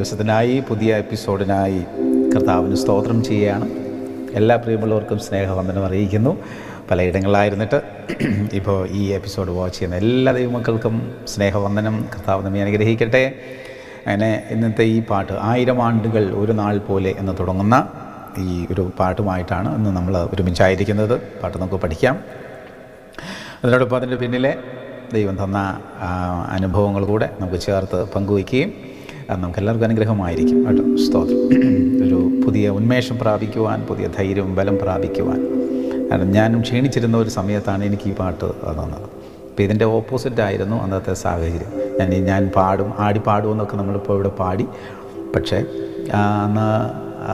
ദിവസത്തിനായി പുതിയ എപ്പിസോഡിനായി കർത്താവിന് സ്തോത്രം ചെയ്യുകയാണ് എല്ലാ പ്രിയമുള്ളവർക്കും സ്നേഹവന്ദനം അറിയിക്കുന്നു പലയിടങ്ങളിലായിരുന്നിട്ട് ഇപ്പോൾ ഈ എപ്പിസോഡ് വാച്ച് ചെയ്യുന്ന എല്ലാ ദൈവമക്കൾക്കും സ്നേഹവന്ദനം കർത്താവ് നമ്മെ അനുഗ്രഹിക്കട്ടെ അങ്ങനെ ഇന്നത്തെ ഈ പാട്ട് ആയിരം ആണ്ടുകൾ ഒരു നാൾ പോലെ എന്ന് തുടങ്ങുന്ന ഈ ഒരു പാട്ടുമായിട്ടാണ് ഇന്ന് നമ്മൾ ഒരുമിച്ചായിരിക്കുന്നത് പാട്ട് നമുക്ക് പഠിക്കാം അതിനോടൊപ്പം അതിൻ്റെ പിന്നിലെ ദൈവം തന്ന ആ, അനുഭവങ്ങൾ കൂടെ നമുക്ക് ചേർത്ത് പങ്കുവയ്ക്കുകയും അത് നമുക്ക് എല്ലാവർക്കും അനുഗ്രഹമായിരിക്കും കേട്ടോ സ്തോത്രം ഒരു പുതിയ ഉന്മേഷം പ്രാപിക്കുവാൻ പുതിയ ധൈര്യവും ബലം പ്രാപിക്കുവാൻ കാരണം ഞാനും ക്ഷീണിച്ചിരുന്ന ഒരു സമയത്താണ് എനിക്ക് ഈ പാട്ട് തന്നത് അപ്പോൾ ഇതിൻ്റെ ഓപ്പോസിറ്റ് ആയിരുന്നു അന്നത്തെ സാഹചര്യം ഞാൻ ഈ ഞാൻ പാടും ആടി പാടുമെന്നൊക്കെ നമ്മളിപ്പോൾ ഇവിടെ പാടി പക്ഷേ ആ, അന്ന് ആ,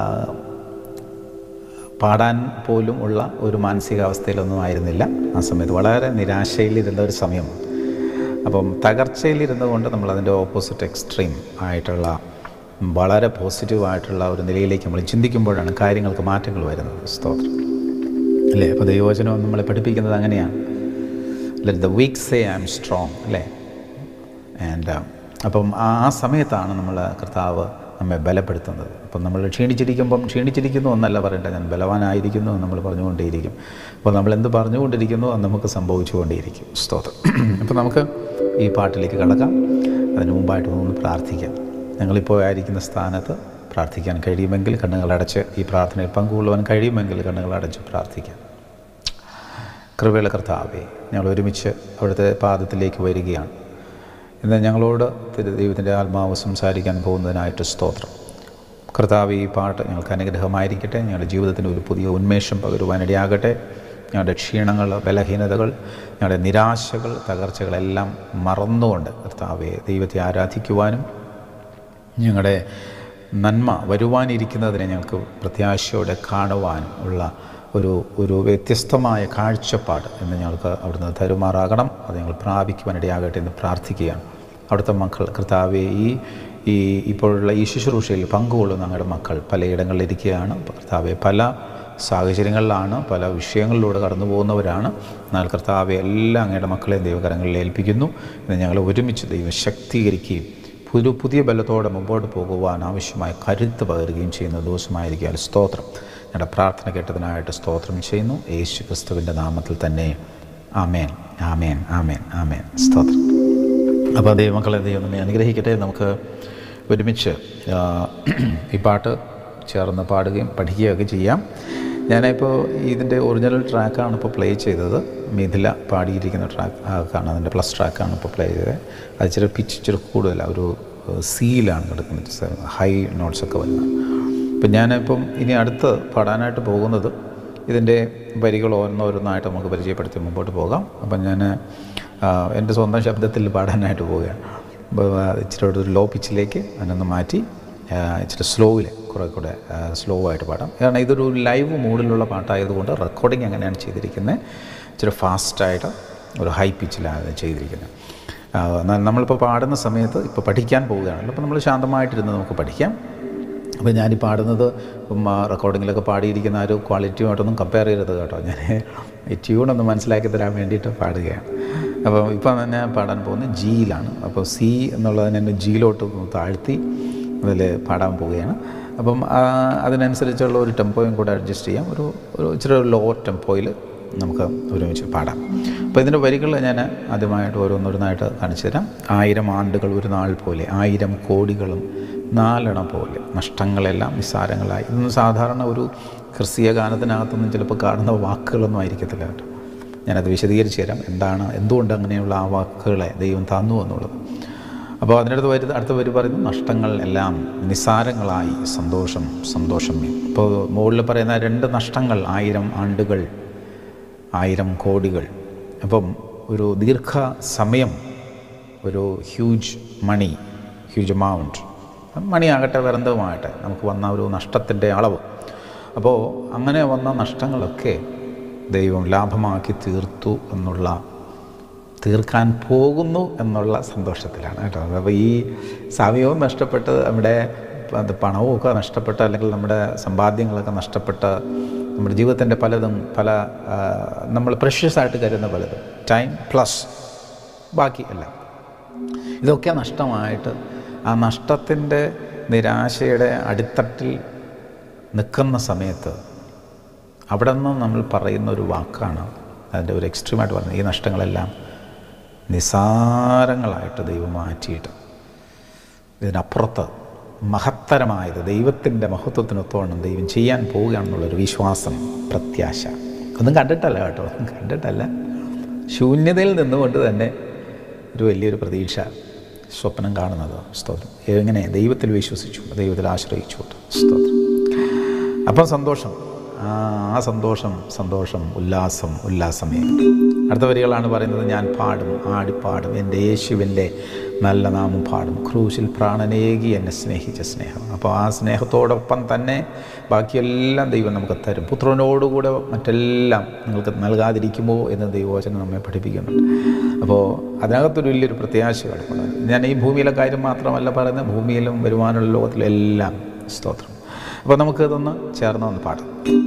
പാടാൻ പോലും ഉള്ള ഒരു മാനസികാവസ്ഥയിലൊന്നും ആയിരുന്നില്ല ആ സമയത്ത് വളരെ നിരാശയിലിരുന്ന ഒരു സമയമാണ് അപ്പം തകർച്ചയിലിരുന്നത് കൊണ്ട് നമ്മൾ അതിൻ്റെ ഓപ്പോസിറ്റ് എക്സ്ട്രീം ആയിട്ടുള്ള വളരെ പോസിറ്റീവായിട്ടുള്ള ഒരു നിലയിലേക്ക് നമ്മൾ ചിന്തിക്കുമ്പോഴാണ് കാര്യങ്ങൾക്ക് മാറ്റങ്ങൾ വരുന്നത് സ്തോത്രം അല്ലേ അപ്പോൾ ദൈവവചനം നമ്മളെ പഠിപ്പിക്കുന്നത് അങ്ങനെയാണ് let the weak say I am strong അല്ലേ ആൻഡ് അപ്പം ആ ആ സമയത്താണ് നമ്മൾ കർത്താവ് നമ്മെ ബലപ്പെടുത്തുന്നത് അപ്പം നമ്മൾ ക്ഷീണിച്ചിരിക്കുമ്പം ക്ഷീണിച്ചിരിക്കുന്നു എന്നല്ല പറയേണ്ടത് ഞാൻ ബലവാനായിരിക്കുന്നു എന്ന് നമ്മൾ പറഞ്ഞുകൊണ്ടേയിരിക്കും അപ്പോൾ നമ്മൾ എന്ത് പറഞ്ഞുകൊണ്ടിരിക്കുന്നു അത് നമുക്ക് സംഭവിച്ചുകൊണ്ടേയിരിക്കും സ്തോത്രം അപ്പം നമുക്ക് ഈ പാട്ടിലേക്ക് കടക്കാം അതിന് മുമ്പായിട്ട് ഒന്ന് പ്രാർത്ഥിക്കാം ഞങ്ങളിപ്പോൾ ആയിരിക്കുന്ന സ്ഥാനത്ത് പ്രാർത്ഥിക്കാൻ കഴിയുമെങ്കിൽ കണ്ണുകളടച്ച് ഈ പ്രാർത്ഥനയിൽ പങ്കുകൊള്ളുവാൻ കഴിയുമെങ്കിൽ കണ്ണുകളടച്ച് പ്രാർത്ഥിക്കാം കൃപയുള്ള കർത്താവെ ഞങ്ങൾ ഒരുമിച്ച് അവിടുത്തെ പാദത്തിലേക്ക് വരികയാണ് ഇന്ന് ഞങ്ങളോട് തിരു- ദൈവത്തിൻ്റെ ആത്മാവ് സംസാരിക്കാൻ പോകുന്നതിനായിട്ട് സ്തോത്രം കർത്താവ് ഈ പാട്ട് ഞങ്ങൾക്ക് അനുഗ്രഹമായിരിക്കട്ടെ ഞങ്ങളുടെ ജീവിതത്തിന് ഒരു പുതിയ ഉന്മേഷം പകരുവാനിടയാകട്ടെ ഞങ്ങളുടെ ക്ഷീണങ്ങൾ ബലഹീനതകൾ ഞങ്ങളുടെ നിരാശകൾ തകർച്ചകളെല്ലാം മറന്നുകൊണ്ട് കർത്താവെ ദൈവത്തെ ആരാധിക്കുവാനും ഞങ്ങളുടെ നന്മ വരുവാനിരിക്കുന്നതിനെ ഞങ്ങൾക്ക് പ്രത്യാശയോടെ കാണുവാനും ഉള്ള ഒരു ഒരു വ്യത്യസ്തമായ കാഴ്ചപ്പാട് എന്ന് ഞങ്ങൾക്ക് അവിടുന്ന് തരുമാറാകണം അത് ഞങ്ങൾ പ്രാപിക്കുവാനിടയാകട്ടെ എന്ന് പ്രാർത്ഥിക്കുകയാണ് അവിടുത്തെ മക്കൾ കർത്താവെ ഈ ഈ ഇപ്പോഴുള്ള ഈ ശുശ്രൂഷയിൽ പങ്കുകൊള്ളുന്ന ഞങ്ങളുടെ മക്കൾ പലയിടങ്ങളിലിരിക്കുകയാണ് കർത്താവെ പല സാഹചര്യങ്ങളിലാണ് പല വിഷയങ്ങളിലൂടെ കടന്നു പോകുന്നവരാണ് എന്നാൽ കർത്താവെ എല്ലാം അങ്ങയുടെ മക്കളെ ദൈവകരങ്ങളിൽ ഏൽപ്പിക്കുന്നു എന്ന് ഞങ്ങൾ ഒരുമിച്ച് ദൈവം ശക്തീകരിക്കുകയും പുതു പുതിയ ബലത്തോടെ മുമ്പോട്ട് പോകുവാൻ ആവശ്യമായ കരുത്ത് പകരുകയും ചെയ്യുന്ന ദിവസമായിരിക്കാൻ സ്തോത്രം ഞങ്ങളുടെ പ്രാർത്ഥന കേട്ടതിനായിട്ട് സ്തോത്രം ചെയ്യുന്നു യേശു ക്രിസ്തുവിൻ്റെ നാമത്തിൽ തന്നെ ആമേൻ ആമേൻ ആമേൻ ആമേൻ സ്തോത്രം അപ്പോൾ ദൈവമക്കളെ ദൈവം നമ്മെ അനുഗ്രഹിക്കട്ടെ നമുക്ക് ഒരുമിച്ച് ആ, ഈ പാട്ട് ചേർന്ന് പാടുകയും പഠിക്കുകയൊക്കെ ചെയ്യാം ഞാനിപ്പോൾ ഇതിൻ്റെ ഒറിജിനൽ ട്രാക്കാണ് ഇപ്പോൾ പ്ലേ ചെയ്തത് മിഥില പാടിയിരിക്കുന്ന ട്രാക്ക് ആണ് അതിൻ്റെ പ്ലസ് ട്രാക്കാണ് ഇപ്പോൾ പ്ലേ ചെയ്തത് അത് ഇച്ചിരി പിച്ച് ഇച്ചിരി കൂടുതലാണ് ഒരു സീലാണ് കിടക്കുന്നത് ഹൈ നോട്ട്സൊക്കെ വരുന്നത് അപ്പം ഞാനിപ്പം ഇനി അടുത്ത് പാടാനായിട്ട് പോകുന്നത് ഇതിൻ്റെ വരികൾ ഓരോന്നോരോന്നായിട്ട് നമുക്ക് പരിചയപ്പെടുത്തി മുമ്പോട്ട് പോകാം അപ്പം ഞാൻ എൻ്റെ സ്വന്തം ശബ്ദത്തിൽ പാടാനായിട്ട് പോവുകയാണ് അപ്പോൾ ഇച്ചിരി ഒരു ലോ പിച്ചിലേക്ക് അതിനൊന്ന് മാറ്റി ആ, ഇച്ചിരി സ്ലോയിൽ കുറേ കൂടെ സ്ലോ ആയിട്ട് പാടാം കാരണം ഇതൊരു ലൈവ് മൂഡിലുള്ള പാട്ടായതുകൊണ്ട് റെക്കോർഡിങ് അങ്ങനെയാണ് ചെയ്തിരിക്കുന്നത് ഇച്ചിരി ഫാസ്റ്റായിട്ട് ഒരു ഹൈ പിച്ചിലാണ് ചെയ്തിരിക്കുന്നത് ആ, എന്നാൽ നമ്മളിപ്പോൾ പാടുന്ന സമയത്ത് ഇപ്പോൾ പഠിക്കാൻ പോവുകയാണല്ലോ അപ്പോൾ നമ്മൾ ശാന്തമായിട്ടിരുന്ന് നമുക്ക് പഠിക്കാം അപ്പോൾ ഞാൻ ഈ പാടുന്നത് ഇപ്പം ആ റെക്കോർഡിങ്ങിലൊക്കെ പാടിയിരിക്കുന്ന ആ ഒരു ക്വാളിറ്റിയുമായിട്ടൊന്നും കമ്പയർ ചെയ്യരുത് കേട്ടോ ഞാൻ ഈ ട്യൂണൊന്ന് മനസ്സിലാക്കി തരാൻ വേണ്ടിയിട്ട് പാടുകയാണ് അപ്പോൾ ഇപ്പം ഞാൻ പാടാൻ പോകുന്നത് ജിയിലാണ് അപ്പോൾ സി എന്നുള്ളതിനെ ഞാൻ ജിയിലോട്ട് ഒന്ന് താഴ്ത്തി അതിൽ പാടാൻ പോവുകയാണ് അപ്പം ആ, അതിനനുസരിച്ചുള്ള ഒരു ടെമ്പോയും കൂടെ അഡ്ജസ്റ്റ് ചെയ്യാം ഒരു ഒരു ഇച്ചിരി ഒരു ലോ ടെമ്പോയിൽ നമുക്ക് ഒരുമിച്ച് പാടാം അപ്പോൾ ഇതിൻ്റെ വരികൾ ഞാൻ ആദ്യമായിട്ട് ഓരോന്നോരോന്നായിട്ട് കാണിച്ചു തരാം ആയിരം ആണ്ടുകൾ ഒരു നാൾ പോലെ ആയിരം കോടികളും നാലെണ്ണ പോലെ നഷ്ടങ്ങളെല്ലാം നിസ്സാരങ്ങളായി ഇതൊന്നും സാധാരണ ഒരു ക്രിസ്തീയ ഗാനത്തിനകത്തൊന്നും ചിലപ്പോൾ കാണുന്ന വാക്കുകളൊന്നും ആയിരിക്കത്തില്ല കേട്ടോ ഞാനത് വിശദീകരിച്ച് തരാം എന്താണ് എന്തുകൊണ്ട് അങ്ങനെയുള്ള ആ വാക്കുകളെ ദൈവം തന്നു എന്നുള്ളത് അപ്പോൾ അതിനടുത്ത് വരുന്ന അടുത്ത വരി പറയുന്നു നഷ്ടങ്ങൾ എല്ലാം നിസ്സാരങ്ങളായി സന്തോഷം സന്തോഷം ഇപ്പോൾ മുകളിൽ പറയുന്ന രണ്ട് നഷ്ടങ്ങൾ ആയിരം ആണ്ടുകൾ ആയിരം കോടികൾ അപ്പം ഒരു ദീർഘ സമയം ഒരു ഹ്യൂജ് മണി ഹ്യൂജ് എമൗണ്ട് മണിയാകട്ടെ വേറെന്തവുമാകട്ടെ നമുക്ക് വന്ന ഒരു നഷ്ടത്തിൻ്റെ അളവ് അപ്പോൾ അങ്ങനെ വന്ന നഷ്ടങ്ങളൊക്കെ ദൈവം ലാഭമാക്കി തീർത്തു എന്നുള്ള തീർക്കാൻ പോകുന്നു എന്നുള്ള സന്തോഷത്തിലാണ് കേട്ടോ അപ്പോൾ ഈ സമയവും നഷ്ടപ്പെട്ട് നമ്മുടെ അത് പണവും ഒക്കെ നഷ്ടപ്പെട്ട് അല്ലെങ്കിൽ നമ്മുടെ സമ്പാദ്യങ്ങളൊക്കെ നഷ്ടപ്പെട്ട് നമ്മുടെ ജീവിതത്തിൻ്റെ പലതും പല ആ, നമ്മൾ പ്രഷ്യസ് ആയിട്ട് കരുതുന്ന പലതും ടൈം പ്ലസ് ബാക്കി എല്ലാം ഇതൊക്കെ നഷ്ടമായിട്ട് ആ നഷ്ടത്തിൻ്റെ നിരാശയുടെ അടിത്തട്ടിൽ നിൽക്കുന്ന സമയത്ത് അവിടെ നിന്ന് നമ്മൾ പറയുന്ന ഒരു വാക്കാണ് അതിൻ്റെ ഒരു എക്സ്ട്രീമായിട്ട് പറയുന്നത് ഈ നഷ്ടങ്ങളെല്ലാം നിസാരങ്ങളായിട്ട് ദൈവം മാറ്റിയിട്ട് ഇതിനപ്പുറത്ത് മഹത്തരമായത് ദൈവത്തിൻ്റെ മഹത്വത്തിനൊത്തോണം ദൈവം ചെയ്യാൻ പോവുകയാണെന്നുള്ളൊരു വിശ്വാസം പ്രത്യാശ ഒന്നും കണ്ടിട്ടല്ല കേട്ടോ ഒന്നും കണ്ടിട്ടല്ല ശൂന്യതയിൽ നിന്നുകൊണ്ട് തന്നെ ഒരു വലിയൊരു പ്രതീക്ഷ സ്വപ്നം കാണുന്നത് സ്തോത്രം എങ്ങനെ ദൈവത്തിൽ വിശ്വസിച്ചു ദൈവത്തിൽ ആശ്രയിച്ചു സ്തോത്രം അപ്പം സന്തോഷം ആ ആ സന്തോഷം സന്തോഷം ഉല്ലാസം ഉല്ലാസമേ അടുത്ത വരികളാണ് പറയുന്നത് ഞാൻ പാടും ആടിപ്പാടും എൻ്റെ യേശുവിൻ്റെ നല്ല നാമം പാടും ക്രൂശിൽ പ്രാണനേകി എന്നെ സ്നേഹിച്ച സ്നേഹം അപ്പോൾ ആ സ്നേഹത്തോടൊപ്പം തന്നെ ബാക്കിയെല്ലാം ദൈവം നമുക്ക് തരും പുത്രനോടുകൂടെ മറ്റെല്ലാം നിങ്ങൾക്ക് നൽകാതിരിക്കുമോ എന്ന് ദൈവവചനം നമ്മെ പഠിപ്പിക്കുന്നുണ്ട് അപ്പോൾ അതിനകത്തൊരു വലിയൊരു പ്രത്യാശ കിടക്കുന്നത് ഞാൻ ഈ ഭൂമിയിലെ കാര്യം മാത്രമല്ല പറയുന്നത് ഭൂമിയിലും വരുവാനുള്ള ലോകത്തിലും എല്ലാം സ്തോത്രം അപ്പോൾ നമുക്ക് ഇതൊന്ന് ചേർന്ന് ഒന്ന് പാടാം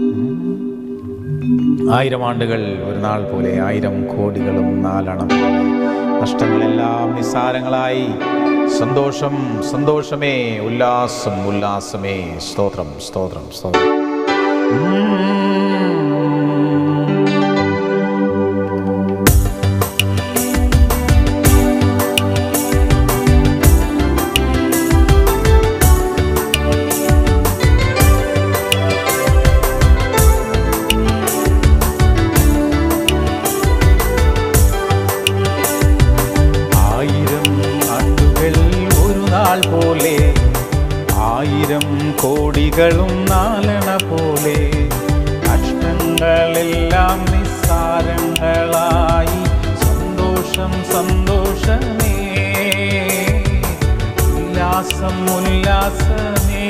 ആയിരം ആണ്ടുകൾ ഒരു നാൾ പോലെ ആയിരം കോടികളും നാലെണ്ണം പോലെ നഷ്ടങ്ങളെല്ലാം നിസ്സാരങ്ങളായി സന്തോഷം സന്തോഷമേ ഉല്ലാസം ഉല്ലാസമേ സ്തോത്രം സ്തോത്രം സ്തോത്രം ആയിരം ആണ്ടുകൾ ഒരു നാൾ പോലെ ആയിരം കോടികളും നാലണ പോലെ നഷ്ടങ്ങളെല്ലാം നിസ്സാരങ്ങളായി സന്തോഷം സന്തോഷമേ ഉല്ലാസം ഉല്ലാസമേ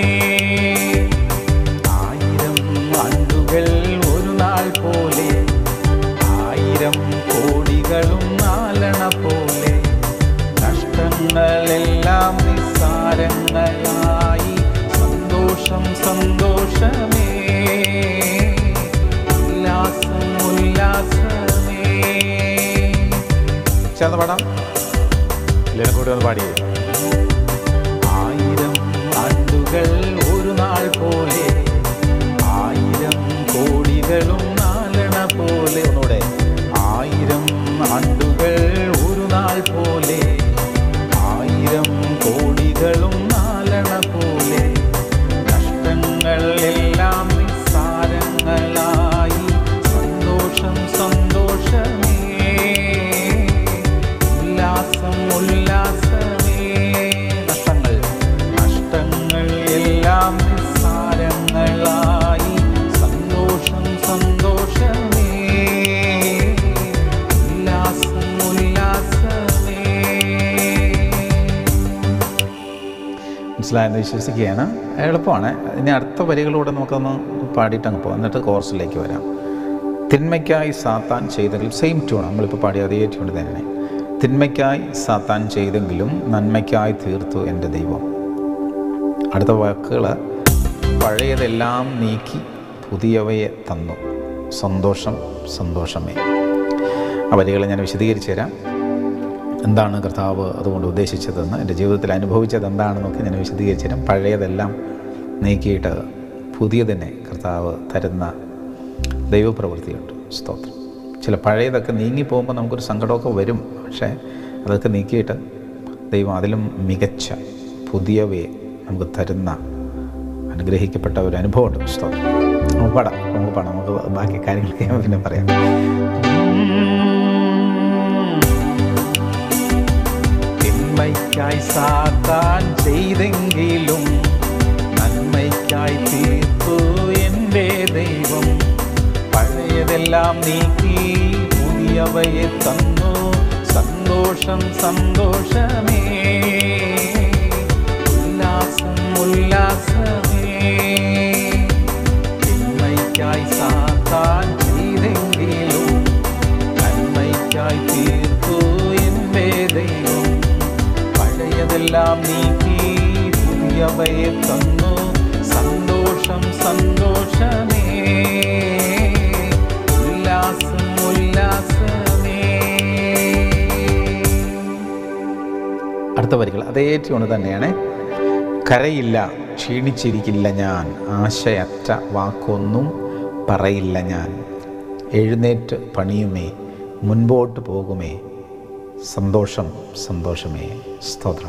ആയിരം ആണ്ടുകൾ ഒരു നാൾ പോലെ ആയിരം കോടികളും നാലണ പോലെ നഷ്ടങ്ങളെല്ലാം നിസ്സാരങ്ങളായി സന്തോഷം സന്തോഷമേ ഉല്ലാസം ഉല്ലാസമേ ചേർന്ന് പാടാം എല്ലാവരും കൂടി ഒന്ന് പാടിയേ ആയിരം ആണ്ടുകൾ ഒരു നാൾ പോലെ ആയിരം കോടികളും നാലണ പോലെ ഒന്നുകൂടെ ആയിരം ആണ്ടുകൾ ഒരു നാൾ പോലെ ആയിരം കോടികളും നാലണ പോലെ നഷ്ടങ്ങൾ എല്ലാം നിസ്സാരങ്ങളായി സന്തോഷം സന്തോഷമേ ഉല്ലാസം ഉല്ലാസമേ നഷ്ടങ്ങൾ നഷ്ടങ്ങൾ എല്ലാം നിസ്സാരങ്ങളായി സന്തോഷം സന്തോഷമേ ഉല്ലാസം ഉല്ലാസമേ മനസ്സിലായെന്ന് വിശ്വസിക്കുകയാണ് എളുപ്പമാണ് ഇനി അടുത്ത വരികളിലൂടെ നമുക്കൊന്ന് പാടിയിട്ട് അങ്ങ് പോകാം എന്നിട്ട് കോഴ്സിലേക്ക് വരാം തിന്മയ്ക്കായി സാത്താൻ ചെയ്തെങ്കിൽ സെയിം ട്യൂൺ നമ്മളിപ്പോൾ പാടിയ അതേ ട്യൂൺ തന്നെ തിന്മയ്ക്കായി സാത്താൻ ചെയ്തെങ്കിലും നന്മയ്ക്കായി തീർത്തു എൻ്റെ ദൈവം അടുത്ത വാക്കുകൾ പഴയതെല്ലാം നീക്കി പുതിയവയെ തന്നു സന്തോഷം സന്തോഷമേ ആ വരികൾ ഞാൻ വിശദീകരിച്ചു തരാം എന്താണ് കർത്താവ് അതുകൊണ്ട് ഉദ്ദേശിച്ചതെന്ന് എൻ്റെ ജീവിതത്തിൽ അനുഭവിച്ചത് എന്താണെന്നൊക്കെ ഞാൻ വിശദീകരിച്ചു തരാം പഴയതെല്ലാം നീക്കിയിട്ട് പുതിയതിനെ കർത്താവ് തരുന്ന ദൈവപ്രവൃത്തിയുണ്ട് സ്തോത്രം ചില പഴയതൊക്കെ നീങ്ങിപ്പോകുമ്പോൾ നമുക്കൊരു സങ്കടമൊക്കെ വരും പക്ഷേ അതൊക്കെ നീക്കിയിട്ട് ദൈവം അതിലും മികച്ച പുതിയവയെ നമുക്ക് തരുന്ന അനുഗ്രഹിക്കപ്പെട്ട ഒരു അനുഭവമുണ്ട് സ്തോത്രം നമുക്ക് പാടാം നമുക്ക് പാടാം നമുക്ക് ബാക്കി കാര്യങ്ങളൊക്കെ ഞാൻ പിന്നെ പറയാം തിന്മയ്ക്കായി സാത്താൻ ചെയ്തെങ്കിലും നന്മയ്ക്കായി തീർത്തു എൻ്റെ ദൈവം പഴയതെല്ലാം നീക്കി പുതിയവയെ തന്നു സന്തോഷം സന്തോഷമേ ഉല്ലാസം ഉല്ലാസമേ തിന്മയ്ക്കായി സാത്താൻ ചെയ്തെങ്കിലും നന്മയ്ക്കായി തീർത്തു എൻ്റെ ദൈവം പഴയതെല്ലാം നീക്കി പുതിയവയെ തന്നു സന്തോഷം സന്തോഷമേ ഉല്ലാസം ഉല്ലാസമേ അടുത്ത വരികൾ അതേ ട്യൂണ് തന്നെയാണ് കരയില്ല ക്ഷീണിച്ചിരിക്കില്ല ഞാൻ ആശയറ്റ വാക്കൊന്നും പറയില്ല ഞാൻ എഴുന്നേറ്റ് പണിയുമേ മുൻപോട്ട് പോകുമേ സന്തോഷം സന്തോഷമേ സ്തോത്രം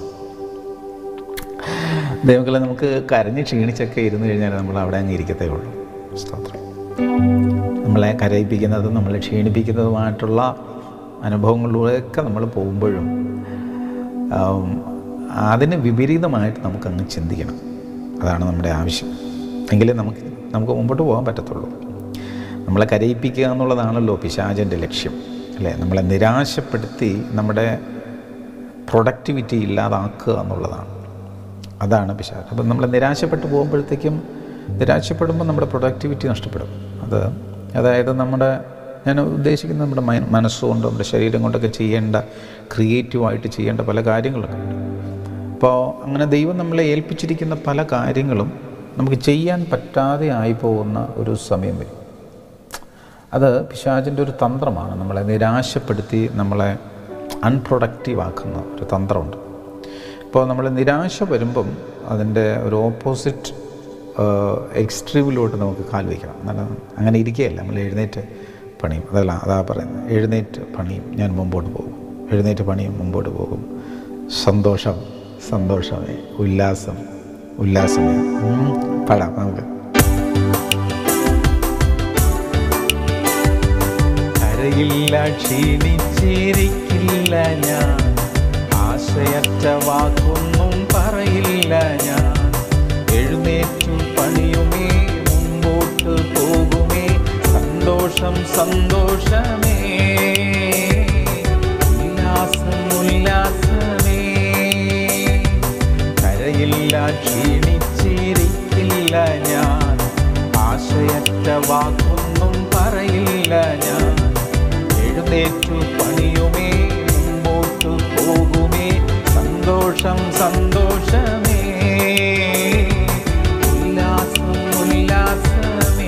ദൈവങ്ങളെ നമുക്ക് കരഞ്ഞ് ക്ഷീണിച്ചൊക്കെ ഇരുന്ന് കഴിഞ്ഞാൽ നമ്മൾ അവിടെ അങ്ങ് ഇരിക്കത്തേ ഉള്ളൂ സ്തോത്രം നമ്മളെ കരയിപ്പിക്കുന്നതും നമ്മളെ ക്ഷീണിപ്പിക്കുന്നതുമായിട്ടുള്ള അനുഭവങ്ങളിലൂടെയൊക്കെ നമ്മൾ പോകുമ്പോഴും ആം, അതിന് വിപരീതമായിട്ട് നമുക്കങ്ങ് ചിന്തിക്കണം അതാണ് നമ്മുടെ ആവശ്യം എങ്കിലേ നമുക്ക് നമുക്ക് മുമ്പോട്ട് പോകാൻ പറ്റത്തുള്ളൂ നമ്മളെ കരയിപ്പിക്കുക എന്നുള്ളതാണല്ലോ പിശാചൻ്റെ ലക്ഷ്യം അല്ലേ നമ്മളെ നിരാശപ്പെടുത്തി നമ്മുടെ പ്രൊഡക്ടിവിറ്റി ഇല്ലാതാക്കുക എന്നുള്ളതാണ് അതാണ് പിശാച് അപ്പം നമ്മൾ നിരാശപ്പെട്ട് പോകുമ്പോഴത്തേക്കും നിരാശപ്പെടുമ്പോൾ നമ്മുടെ പ്രൊഡക്ടിവിറ്റി നഷ്ടപ്പെടും അത് അതായത് നമ്മുടെ ഞാൻ ഉദ്ദേശിക്കുന്നത് നമ്മുടെ മൈ- മനസ്സുകൊണ്ട് നമ്മുടെ ശരീരം കൊണ്ടൊക്കെ ചെയ്യേണ്ട ക്രിയേറ്റീവായിട്ട് ചെയ്യേണ്ട പല കാര്യങ്ങളൊക്കെ ഉണ്ട് അപ്പോൾ അങ്ങനെ ദൈവം നമ്മളെ ഏൽപ്പിച്ചിരിക്കുന്ന പല കാര്യങ്ങളും നമുക്ക് ചെയ്യാൻ പറ്റാതെ ആയി പോകുന്ന ഒരു സമയം വരും അത് പിശാചിൻ്റെ ഒരു തന്ത്രമാണ് നമ്മളെ നിരാശപ്പെടുത്തി നമ്മളെ അൺപ്രൊഡക്റ്റീവ് ആക്കുന്ന ഒരു തന്ത്രമുണ്ട് ഇപ്പോൾ നമ്മൾ നിരാശ വരുമ്പം അതിൻ്റെ ഒരു ഓപ്പോസിറ്റ് എക്സ്ട്രീമിലോട്ട് നമുക്ക് കാൽ വയ്ക്കണം എന്നാൽ അങ്ങനെ ഇരിക്കുകയല്ല നമ്മൾ എഴുന്നേറ്റ് പണിയും അതല്ല അതാ പറയുന്നത് എഴുന്നേറ്റ് പണിയും ഞാൻ മുമ്പോട്ട് പോകും എഴുന്നേറ്റ് പണിയും മുമ്പോട്ട് പോകും സന്തോഷം സന്തോഷമേ ഉല്ലാസം ഉല്ലാസമേ ഉം, പാടാം നമുക്ക് കരയില്ല ക്ഷീണിച്ചിരിക്കില്ല ഞാൻ ആശയറ്റ വാക്കൊന്നും പറയില്ല ഞാൻ എഴുന്നേറ്റു പണിയുമേ മുമ്പോട്ട് പോകുമേ സന്തോഷം സന്തോഷമേ ഉല്ലാസം ഉല്ലാസമേ കരയില്ല ക്ഷീണിച്ചിരിക്കില്ല ഞാൻ ആശയറ്റ വാക്കൊന്നും പറയില്ല ഞാൻ എഴുന്നേറ്റു പണിയുമേ മുമ്പോട്ട് പോകുമേ സന്തോഷം സന്തോഷമേ ഉല്ലാസം ഉല്ലാസമേ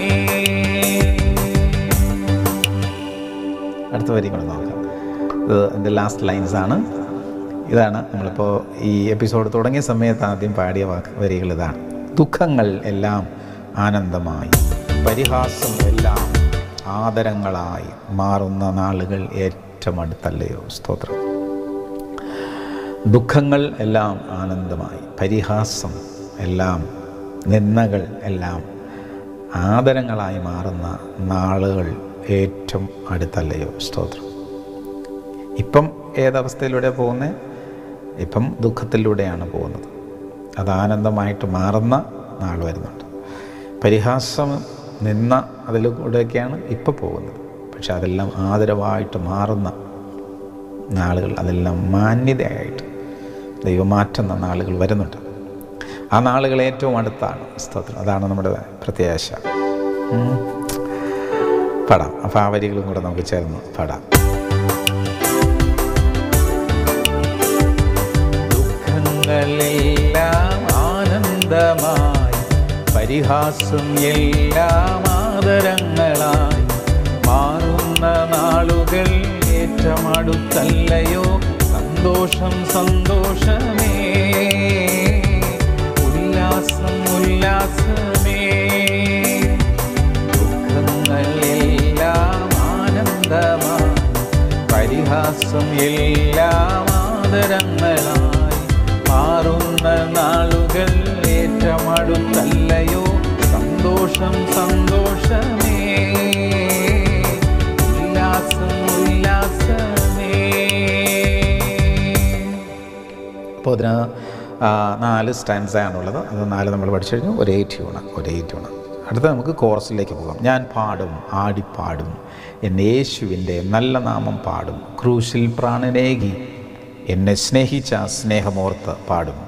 അടുത്ത വരി കൂടെ നോക്കാം ഇത് എൻ്റെ ലാസ്റ്റ് ലൈൻസ് ആണ് ഇതാണ് നമ്മളിപ്പോൾ ഈ എപ്പിസോഡ് തുടങ്ങിയ സമയത്ത് ആദ്യം പാടിയ വാക്ക് വരികൾ ഇതാണ് ദുഃഖങ്ങൾ എല്ലാം ആനന്ദമായി പരിഹാസം എല്ലാം ആദരങ്ങളായി മാറുന്ന നാളുകൾ ഏറ്റവും അടുത്തല്ലയോ സ്തോത്രം ദുഃഖങ്ങൾ എല്ലാം ആനന്ദമായി പരിഹാസം എല്ലാം നിന്ദകൾ എല്ലാം ആദരങ്ങളായി മാറുന്ന നാളുകൾ ഏറ്റവും അടുത്തല്ലയോ സ്തോത്രം ഇപ്പം ഏതവസ്ഥയിലൂടെ പോകുന്നത് ഇപ്പം ദുഃഖത്തിലൂടെയാണ് പോകുന്നത് അത് ആനന്ദമായിട്ട് മാറുന്ന നാൾ വരുന്നുണ്ട് പരിഹാസം നിന്ന അതിലൂടെയൊക്കെയാണ് ഇപ്പോൾ പോകുന്നത് പക്ഷെ അതെല്ലാം ആദരവായിട്ട് മാറുന്ന നാളുകൾ അതെല്ലാം മാന്യതയായിട്ട് ദൈവം മാറ്റുന്ന നാളുകൾ വരുന്നുണ്ട് ആ നാളുകൾ ഏറ്റവും അടുത്താണ് സ്തോത്രം അതാണ് നമ്മുടെ പ്രത്യാശ ഉം. പാടാം അപ്പോൾ ആ വരികളും കൂടെ നമുക്ക് ചേർന്ന് പാടാം ദുഃഖങ്ങളെല്ലാം ആനന്ദമായി പരിഹാസം എല്ലാം ആദരങ്ങളായി മാറുന്ന നാളുകൾ ഏറ്റവും അടുത്തല്ലയോ സന്തോഷം സന്തോഷമേ ഉല്ലാസം ഉല്ലാസമേ ദുഃഖങ്ങളെല്ലാം ആനന്ദമായി പരിഹാസം എല്ലാം ആദരങ്ങളായി മാറുന്ന നാളുകൾ ഏറ്റവും അടുത്തല്ലയോ സന്തോഷം സന്തോഷമേ ഉല്ലാസം ഉല്ലാസമേ അപ്പോൾ അതിന് ആ, നാല് സ്റ്റാൻസാണുള്ളത് അത് നാല് നമ്മൾ പഠിച്ചു കഴിഞ്ഞു ഒരേ ട്യൂണ് ഒരേ ട്യൂണ് അടുത്ത നമുക്ക് കോറസിലേക്ക് പോകാം ഞാൻ പാടും ആടിപ്പാടും എന്നെ യേശുവിൻ്റെ നല്ല നാമം പാടും ക്രൂശിൽ പ്രാണനേകി എന്നെ സ്നേഹിച്ച സ്നേഹമോർത്ത് പാടും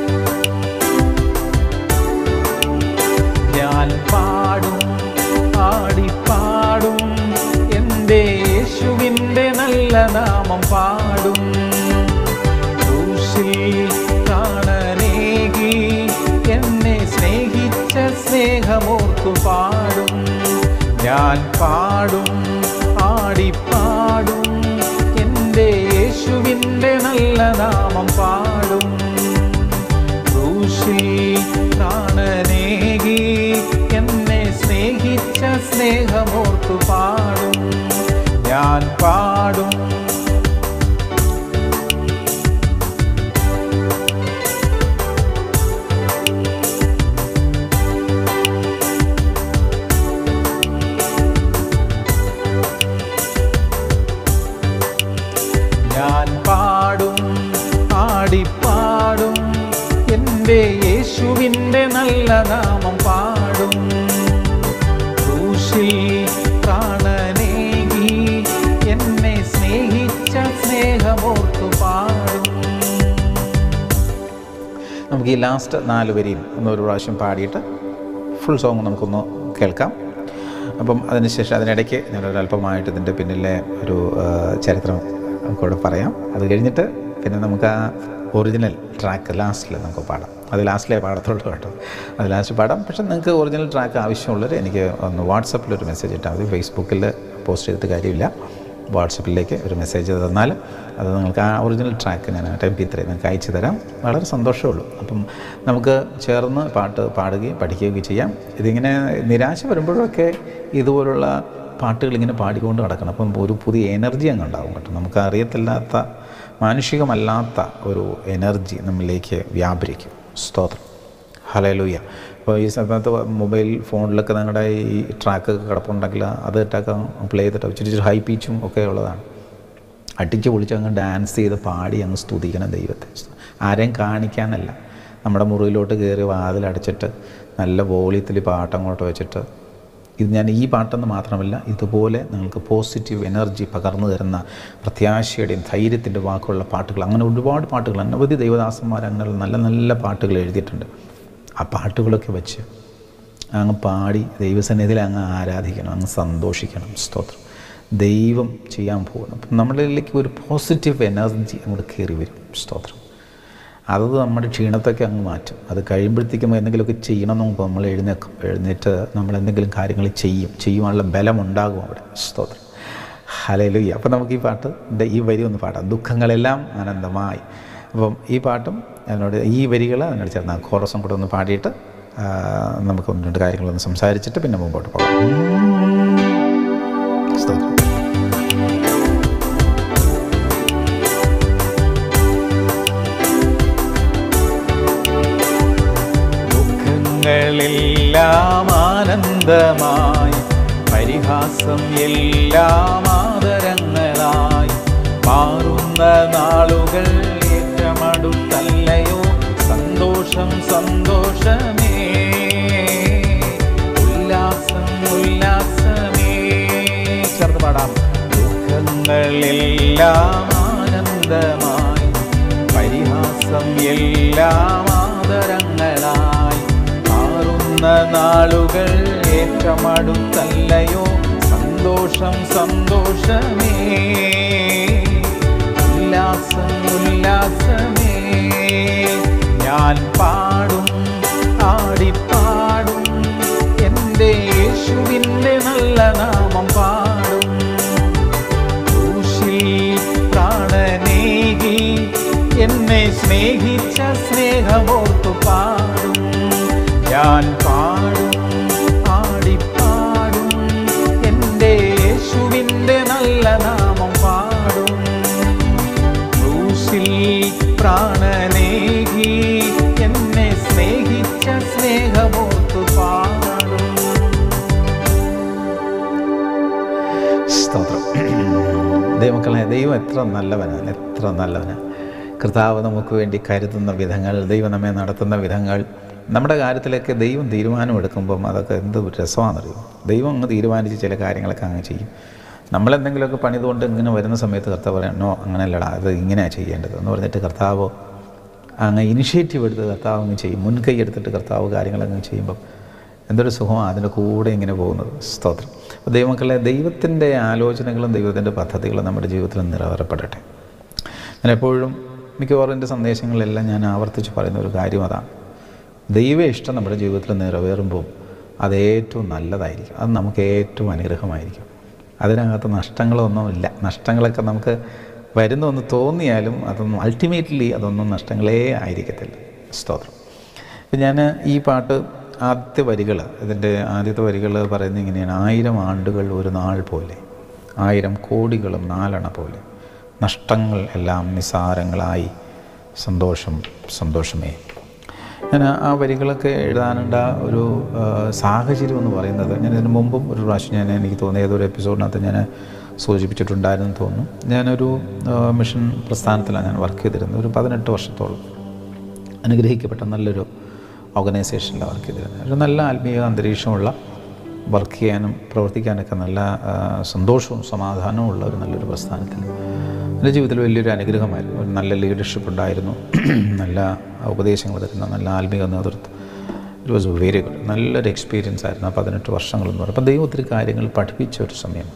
ഞാൻ പാടും ആടിപ്പാടും എൻ്റെ യേശുവിൻ്റെ നല്ല നാമം പാടും ക്രൂശിൽ പ്രാണനേകി എന്നെ സ്നേഹിച്ച സ്നേഹമോർത്തു പാടും ഞാൻ പാടും ആടിപ്പാടും എൻ്റെ യേശുവിൻ്റെ നല്ല നാമം പാടും ക്രൂശിൽ സ്നേഹമോർത്തു പാടും ഞാൻ പാടും ഞാൻ പാടും പാടിപ്പാടും എൻ്റെ യേശുവിൻ്റെ നല്ല നാമം പാടും ക്രൂശിൽ പ്രാണനേകി എന്നെ സ്നേഹിച്ച സ്നേഹമോർത്തു പാടും നമുക്ക് ഈ ലാസ്റ്റ് നാല് വരിയും ഒന്ന് ഒരു പ്രാവശ്യം പാടിയിട്ട് ഫുൾ സോങ് നമുക്കൊന്ന് കേൾക്കാം അപ്പം അതിനുശേഷം അതിനിടയ്ക്ക് ഞാനൊരു അല്പമായിട്ട് ഇതിൻ്റെ പിന്നിലെ ഒരു ആ, ചരിത്രം കൂടെ പറയാം അത് കഴിഞ്ഞിട്ട് പിന്നെ നമുക്ക് ആ ഒറിജിനൽ ട്രാക്ക് ലാസ്റ്റിൽ നമുക്ക് പാടാം അത് ലാസ്റ്റിലേ പാടത്തുള്ളൂ കേട്ടോ അത് ലാസ്റ്റ് പാടാം പക്ഷെ നിങ്ങൾക്ക് ഒറിജിനൽ ട്രാക്ക് ആവശ്യമുള്ളവർ എനിക്ക് ഒന്ന് വാട്സപ്പിൽ ഒരു മെസ്സേജ് ഇട്ടാൽ മതി ഫേസ്ബുക്കിൽ പോസ്റ്റ് ചെയ്തിട്ട് കാര്യമില്ല വാട്സപ്പിലേക്ക് ഒരു മെസ്സേജ് തന്നാൽ അത് നിങ്ങൾക്ക് ആ ഒറിജിനൽ ട്രാക്ക് ഞാൻ ടെം പി ത്രീ നിങ്ങൾക്ക് അയച്ചു തരാം വളരെ സന്തോഷമേ ഉള്ളൂ അപ്പം നമുക്ക് ചേർന്ന് പാട്ട് പാടുകയും പഠിക്കുകയൊക്കെ ചെയ്യാം ഇതിങ്ങനെ നിരാശ വരുമ്പോഴൊക്കെ ഇതുപോലുള്ള പാട്ടുകൾ ഇങ്ങനെ പാടിക്കൊണ്ട് നടക്കണം അപ്പം ഒരു പുതിയ എനർജി അങ്ങ് ഉണ്ടാവും കേട്ടോ നമുക്ക് അറിയത്തില്ലാത്ത മാനുഷികമല്ലാത്ത ഒരു എനർജി നമ്മളിലേക്ക് വ്യാപരിക്കും സ്തോത്രം ഹലലൂയ അപ്പോൾ ഈ സമയത്ത് മൊബൈൽ ഫോണിലൊക്കെ നിങ്ങളുടെ ഈ ട്രാക്ക് കിടപ്പുണ്ടെങ്കിൽ അത് ഇട്ടൊക്കെ പ്ലേ ചെയ്തിട്ട് ഇച്ചിരി ഇച്ചിരി ഹൈ പീച്ചും ഒക്കെ ഉള്ളതാണ് അടിച്ച് പൊളിച്ച് അങ്ങ് ഡാൻസ് ചെയ്ത് പാടി അങ്ങ് സ്തുതിക്കണം ദൈവത്തെ ആരെയും കാണിക്കാനല്ല നമ്മുടെ മുറിയിലോട്ട് കയറി വാതിലടച്ചിട്ട് നല്ല വോളിയത്തിൽ പാട്ടങ്ങോട്ട് വെച്ചിട്ട് ഇത് ഞാൻ ഈ പാട്ടെന്ന് മാത്രമല്ല ഇതുപോലെ നിങ്ങൾക്ക് പോസിറ്റീവ് എനർജി പകർന്നു തരുന്ന പ്രത്യാശയുടെയും ധൈര്യത്തിൻ്റെ വാക്കുള്ള പാട്ടുകൾ അങ്ങനെ ഒരുപാട് പാട്ടുകൾ അനവധി ദൈവദാസന്മാർ അങ്ങനെ നല്ല നല്ല പാട്ടുകൾ എഴുതിയിട്ടുണ്ട് ആ പാട്ടുകളൊക്കെ വെച്ച് അങ്ങ് പാടി ദൈവസന്നിധിയിൽ അങ്ങ് ആരാധിക്കണം അങ്ങ് സന്തോഷിക്കണം സ്തോത്രം ദൈവം ചെയ്യാൻ പോകണം അപ്പം നമ്മളിലേക്ക് ഒരു പോസിറ്റീവ് എനർജി അങ്ങോട്ട് കയറി വരും സ്തോത്രം അത് നമ്മുടെ ക്ഷീണത്തൊക്കെ അങ്ങ് മാറ്റും അത് കഴിയുമ്പോഴത്തേക്കും എന്തെങ്കിലുമൊക്കെ ചെയ്യണം എന്ന് നോക്കുമ്പോൾ നമ്മൾ എഴുന്നേക്കും എഴുന്നേറ്റ് നമ്മൾ എന്തെങ്കിലും കാര്യങ്ങൾ ചെയ്യും ചെയ്യുവാനുള്ള ബലമുണ്ടാകും അവിടെ സ്തോത്രം ഹലലുയ്യ അപ്പം നമുക്ക് ഈ പാട്ട് ൻ്റെ ഈ വരി ഒന്ന് പാടാം ദുഃഖങ്ങളെല്ലാം ആനന്ദമായി അപ്പം ഈ പാട്ടും അതിനോട് ഈ വരികൾ അതിനോട് ചേർന്ന് കോറസും കൂടെ ഒന്ന് പാടിയിട്ട് ആ, നമുക്ക് ഒന്ന് രണ്ട് കാര്യങ്ങളൊന്ന് സംസാരിച്ചിട്ട് പിന്നെ മുമ്പോട്ട് പോകാം സ്തോത്രം ദുഃഖങ്ങളെല്ലാം ആനന്ദമായി പരിഹാസം എല്ലാം ആദരങ്ങളായി മാറുന്ന നാളുകൾ ഏറ്റമടുത്തല്ലയോ സന്തോഷം സന്തോഷമേ ഉല്ലാസം ഉല്ലാസമേ ചേർന്ന് പാടാം ദുഃഖങ്ങളെല്ലാം ആനന്ദമായി പരിഹാസം എല്ലാം ആദരങ്ങളായി മാറുന്ന നാളുകൾ ഏറ്റമടുത്തല്ലയോ സന്തോഷം സന്തോഷമേ ഉല്ലാസം ഉല്ലാസമേ ഞാൻ പാടും ആടിപ്പാടും എൻ്റെ യേശുവിൻ്റെ നല്ല നാമം പാടും ക്രൂശിൽ പ്രാണനേകി എന്നെ സ്നേഹിച്ച സ്നേഹമോർത്തു പാടും ഞാൻ പാടും ആടിപ്പാടും എൻ്റെ യേശുവിൻ്റെ നല്ല നാമം പാടും ക്രൂശിൽ പ്രാണനേകി എന്നെ സ്നേഹിച്ച സ്നേഹമോർത്തു പാടും സ്തോത്രം ദൈവമക്കളെ ദൈവം എത്ര നല്ലവനാണ് എത്ര നല്ലവനാണ് കർത്താവ് നമുക്ക് വേണ്ടി കരുതുന്ന വിധങ്ങൾ ദൈവം നമ്മെ നടത്തുന്ന വിധങ്ങൾ നമ്മുടെ കാര്യത്തിലൊക്കെ ദൈവം തീരുമാനമെടുക്കുമ്പം അതൊക്കെ എന്ത് രസമാണെന്നറിയോ ദൈവം അങ്ങ് തീരുമാനിച്ച് ചില കാര്യങ്ങളൊക്കെ അങ്ങ് ചെയ്യും നമ്മളെന്തെങ്കിലുമൊക്കെ പണിതുകൊണ്ട് ഇങ്ങനെ വരുന്ന സമയത്ത് കർത്താവ് പറയാം നോ അങ്ങനെയല്ലടാ അത് ഇങ്ങനെയാണ് ചെയ്യേണ്ടത് എന്ന് പറഞ്ഞിട്ട് കർത്താവ് അങ്ങ് ഇനിഷ്യേറ്റീവ് എടുത്ത് കർത്താവ് അങ്ങ് ചെയ്യും മുൻകൈ എടുത്തിട്ട് കർത്താവ് കാര്യങ്ങളങ്ങ് ചെയ്യുമ്പം എന്തൊരു സുഖമാണ് അതിൻ്റെ കൂടെ ഇങ്ങനെ പോകുന്നത് സ്തോത്രം അപ്പോൾ ദൈവമക്കളെ ദൈവത്തിൻ്റെ ആലോചനകളും ദൈവത്തിൻ്റെ പദ്ധതികളും നമ്മുടെ ജീവിതത്തിൽ നിറവേറപ്പെടട്ടെ ഞാൻ എപ്പോഴും മിക്കവാറും എൻ്റെ സന്ദേശങ്ങളിലെല്ലാം ഞാൻ ആവർത്തിച്ച് പറയുന്ന ഒരു കാര്യം അതാണ് ദൈവ ഇഷ്ടം നമ്മുടെ ജീവിതത്തിൽ നിറവേറുമ്പോൾ അത് ഏറ്റവും നല്ലതായിരിക്കും അത് നമുക്ക് ഏറ്റവും അനുഗ്രഹമായിരിക്കും അതിനകത്ത് നഷ്ടങ്ങളൊന്നുമില്ല നഷ്ടങ്ങളൊക്കെ നമുക്ക് വരുന്നൊന്ന് തോന്നിയാലും അതൊന്നും അൾട്ടിമേറ്റ്ലി അതൊന്നും നഷ്ടങ്ങളേ ആയിരിക്കത്തില്ല സ്തോത്രം ഇപ്പം ഞാൻ ഈ പാട്ട് ആദ്യത്തെ വരികൾ ഇതിൻ്റെ ആദ്യത്തെ വരികൾ പറയുന്നത് ഇങ്ങനെയാണ് ആയിരം ആണ്ടുകൾ ഒരു നാൾ പോലെ ആയിരം കോടികളും നാലണ പോലെ നഷ്ടങ്ങൾ എല്ലാം നിസാരങ്ങളായി സന്തോഷം സന്തോഷമേ ഞാൻ ആ- ആ വരികളൊക്കെ എഴുതാനുള്ള ഒരു ആ, സാഹചര്യം എന്ന് പറയുന്നത് ഞാൻ ഇതിന് മുമ്പും ഒരു പ്രാവശ്യം ഞാൻ എനിക്ക് തോന്നിയ ഏതൊരു എപ്പിസോഡിനകത്ത് ഞാൻ സൂചിപ്പിച്ചിട്ടുണ്ടായിരുന്നു തോന്നുന്നു ഞാനൊരു ആ, മിഷൻ പ്രസ്ഥാനത്തിലാണ് ഞാൻ വർക്ക് ചെയ്തിരുന്നത് ഒരു പതിനെട്ട് വർഷത്തോളം അനുഗ്രഹിക്കപ്പെട്ട നല്ലൊരു ഓർഗനൈസേഷനിലാണ് വർക്ക് ചെയ്തിരുന്നത് ഒരു നല്ല ആത്മീയ അന്തരീക്ഷമുള്ള വർക്ക് ചെയ്യാനും പ്രവർത്തിക്കാനൊക്കെ നല്ല ആ, സന്തോഷവും സമാധാനവും ഉള്ള ഒരു നല്ലൊരു പ്രസ്ഥാനത്തിൽ എൻ്റെ ജീവിതത്തിൽ വലിയൊരു അനുഗ്രഹമായിരുന്നു ഒരു നല്ല ലീഡർഷിപ്പ് ഉണ്ടായിരുന്നു നല്ല ഉപദേശങ്ങൾ തരുന്ന നല്ല ആത്മീയ നേതൃത്വം ഇറ്റ് വാസ് വെരി ഗുഡ് നല്ലൊരു എക്സ്പീരിയൻസ് ആയിരുന്നു ആ പതിനെട്ട് വർഷങ്ങളെന്ന് പറയുമ്പോൾ അപ്പോൾ ദൈവം ഒത്തിരി കാര്യങ്ങൾ പഠിപ്പിച്ച ഒരു സമയം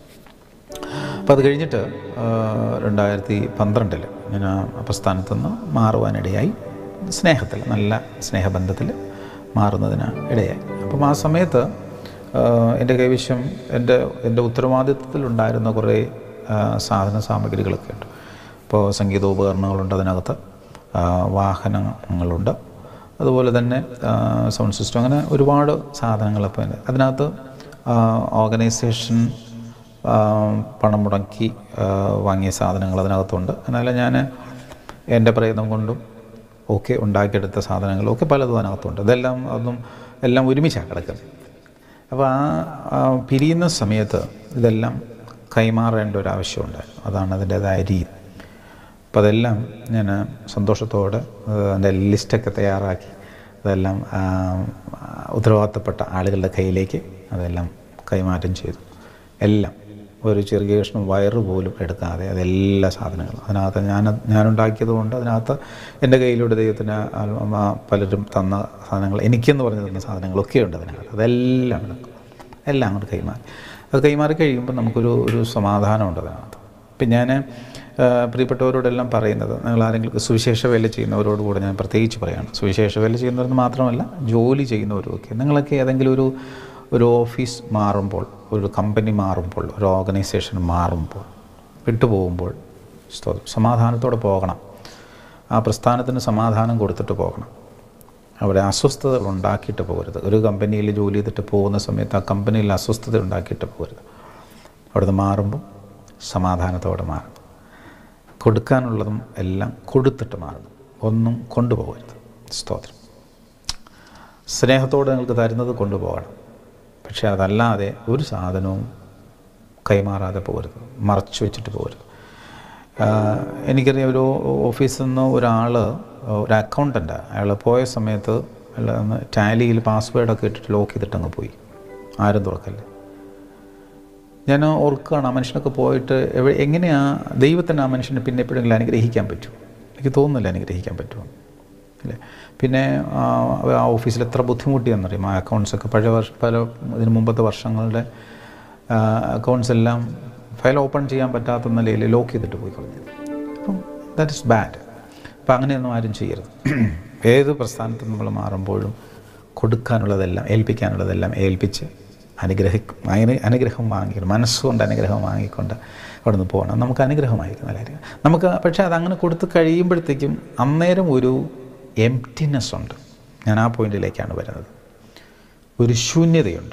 അപ്പോൾ അത് കഴിഞ്ഞിട്ട് ആ, രണ്ടായിരത്തി പന്ത്രണ്ടിൽ ഞാൻ ആ പ്രസ്ഥാനത്തു നിന്ന് മാറുവാനിടയായി സ്നേഹത്തിൽ നല്ല സ്നേഹബന്ധത്തിൽ മാറുന്നതിന് ഇടയായി അപ്പം ആ സമയത്ത് ആ, എൻ്റെ കൈവശം എൻ്റെ എൻ്റെ ഉത്തരവാദിത്വത്തിലുണ്ടായിരുന്ന കുറേ ആ, സാധന സാമഗ്രികളൊക്കെ ഉണ്ട് ഇപ്പോൾ സംഗീതോപകരണങ്ങളുണ്ട് അതിനകത്ത് ആ, വാഹനങ്ങളുണ്ട് അതുപോലെ തന്നെ ആ, സൗണ്ട് സിസ്റ്റം അങ്ങനെ ഒരുപാട് സാധനങ്ങളൊക്കെ ഉണ്ട് അതിനകത്ത് ആ, ഓർഗനൈസേഷൻ ആ, പണം മുടക്കി ആ, വാങ്ങിയ സാധനങ്ങൾ അതിനകത്തുണ്ട് എന്നാൽ ഞാൻ എൻ്റെ പ്രയത്നം കൊണ്ടും ഒക്കെ ഉണ്ടാക്കിയെടുത്ത സാധനങ്ങളും ഒക്കെ പലതും അതിനകത്തുണ്ട് ഇതെല്ലാം അതൊന്നും എല്ലാം ഒരുമിച്ചാണ് കിടക്കുന്നത് അപ്പോൾ ആ ആ പിരിയുന്ന സമയത്ത് ഇതെല്ലാം കൈമാറേണ്ട ഒരു ആവശ്യമുണ്ടായിരുന്നു അതാണ് അതിൻ്റേതായ രീതി അപ്പോൾ അതെല്ലാം ഞാൻ സന്തോഷത്തോടെ എൻ്റെ ലിസ്റ്റൊക്കെ തയ്യാറാക്കി അതെല്ലാം ആ, ഉത്തരവാദിത്തപ്പെട്ട ആളുകളുടെ കയ്യിലേക്ക് അതെല്ലാം കൈമാറ്റം ചെയ്തു എല്ലാം ഒരു ചെറിയ കഷ്ണം വയറ് പോലും എടുക്കാതെ അതെല്ലാ സാധനങ്ങളും അതിനകത്ത് ഞാൻ ഞാനുണ്ടാക്കിയത് കൊണ്ട് അതിനകത്ത് എൻ്റെ കയ്യിലൂടെ ദൈവത്തിന് ആ പലരും തന്ന സാധനങ്ങൾ എനിക്കെന്ന് പറഞ്ഞു തന്ന സാധനങ്ങളൊക്കെ ഉണ്ട് അതിനകത്ത് അതെല്ലാം എടുക്കും എല്ലാം അങ്ങോട്ട് കൈമാറി അത് കൈമാറി കഴിയുമ്പോൾ നമുക്കൊരു ഒരു സമാധാനമുണ്ട് അതിനകത്ത് ഇപ്പം ഞാൻ പ്രിയപ്പെട്ടവരോടെല്ലാം പറയുന്നത് നിങ്ങൾ ആരെങ്കിലും സുവിശേഷ വേല ചെയ്യുന്നവരോട് കൂടെ ഞാൻ പ്രത്യേകിച്ച് പറയുകയാണ് സുവിശേഷ വേല ചെയ്യുന്നവരെന്ന് മാത്രമല്ല ജോലി ചെയ്യുന്നവരുമൊക്കെ നിങ്ങളൊക്കെ ഏതെങ്കിലും ഒരു ഒരു ഓഫീസ് മാറുമ്പോൾ ഒരു കമ്പനി മാറുമ്പോൾ ഒരു ഓർഗനൈസേഷൻ മാറുമ്പോൾ വിട്ടുപോകുമ്പോൾ സ്തോത്രം സമാധാനത്തോടെ പോകണം ആ പ്രസ്ഥാനത്തിന് സമാധാനം കൊടുത്തിട്ട് പോകണം അവിടെ അസ്വസ്ഥതകൾ ഉണ്ടാക്കിയിട്ട് പോകരുത് ഒരു കമ്പനിയിൽ ജോലി ചെയ്തിട്ട് പോകുന്ന സമയത്ത് ആ കമ്പനിയിൽ അസ്വസ്ഥത ഉണ്ടാക്കിയിട്ട് പോകരുത് അവിടുന്ന് മാറുമ്പോൾ സമാധാനത്തോടെ മാറണം കൊടുക്കാനുള്ളതും എല്ലാം കൊടുത്തിട്ട് മാറണം ഒന്നും കൊണ്ടുപോകരുത് സ്തോത്രം സ്നേഹത്തോടെ നിങ്ങൾക്ക് തരുന്നത് കൊണ്ടുപോകണം പക്ഷേ അതല്ലാതെ ഒരു സാധനവും കൈമാറാതെ പോകരുത് മറച്ചു വെച്ചിട്ട് പോകരുത് ആഹ് എനിക്കറിയാം ഒരു ഓഫീസിൽ നിന്ന് ഒരാൾ ഒരു അക്കൗണ്ടൻ്റ് അയാൾ പോയ സമയത്ത് അയാൾ ടാലിയിൽ പാസ്വേഡൊക്കെ ഇട്ടിട്ട് ലോക്ക് ചെയ്തിട്ട് അങ്ങ് പോയി ആരും തുറക്കല്ലേ ഞാൻ ഓർക്കുകയാണ് ആ മനുഷ്യനൊക്കെ പോയിട്ട് എവിടെ എങ്ങനെയാ ദൈവത്തിന് ആ മനുഷ്യനെ പിന്നെ എപ്പോഴെങ്കിലും അനുഗ്രഹിക്കാൻ പറ്റും എനിക്ക് തോന്നുന്നില്ല അനുഗ്രഹിക്കാൻ പറ്റുമോ അല്ലേ പിന്നെ ആ ആ ഓഫീസിൽ എത്ര ബുദ്ധിമുട്ടിയെന്നറിയാം ആ അക്കൗണ്ട്സൊക്കെ പഴയ വർഷ പല ഇതിന് മുമ്പത്തെ വർഷങ്ങളുടെ അക്കൗണ്ട്സ് എല്ലാം ഫയൽ ഓപ്പൺ ചെയ്യാൻ പറ്റാത്ത നിലയിൽ ലോക്ക് ചെയ്തിട്ട് പോയി കളഞ്ഞു അപ്പം ദാറ്റ് ഇസ് ബാഡ് അപ്പം അങ്ങനെയൊന്നും ആരും ചെയ്യരുത് ഏത് പ്രസ്ഥാനത്ത് നമ്മൾ മാറുമ്പോഴും കൊടുക്കാനുള്ളതെല്ലാം ഏൽപ്പിക്കാനുള്ളതെല്ലാം ഏൽപ്പിച്ച് അനുഗ്രഹി അനു- അനുഗ്രഹം വാങ്ങിക്കണം മനസ്സുകൊണ്ട് അനുഗ്രഹം വാങ്ങിക്കൊണ്ട് അവിടെ നിന്ന് പോകണം നമുക്ക് അനുഗ്രഹമായിരിക്കും നല്ല കാര്യം നമുക്ക് പക്ഷേ അതങ്ങനെ കൊടുത്ത് കഴിയുമ്പോഴത്തേക്കും അന്നേരം ഒരു എംറ്റിനെസ് ഉണ്ട് ഞാൻ ആ പോയിന്റിലേക്കാണ് വരുന്നത് ഒരു ശൂന്യതയുണ്ട്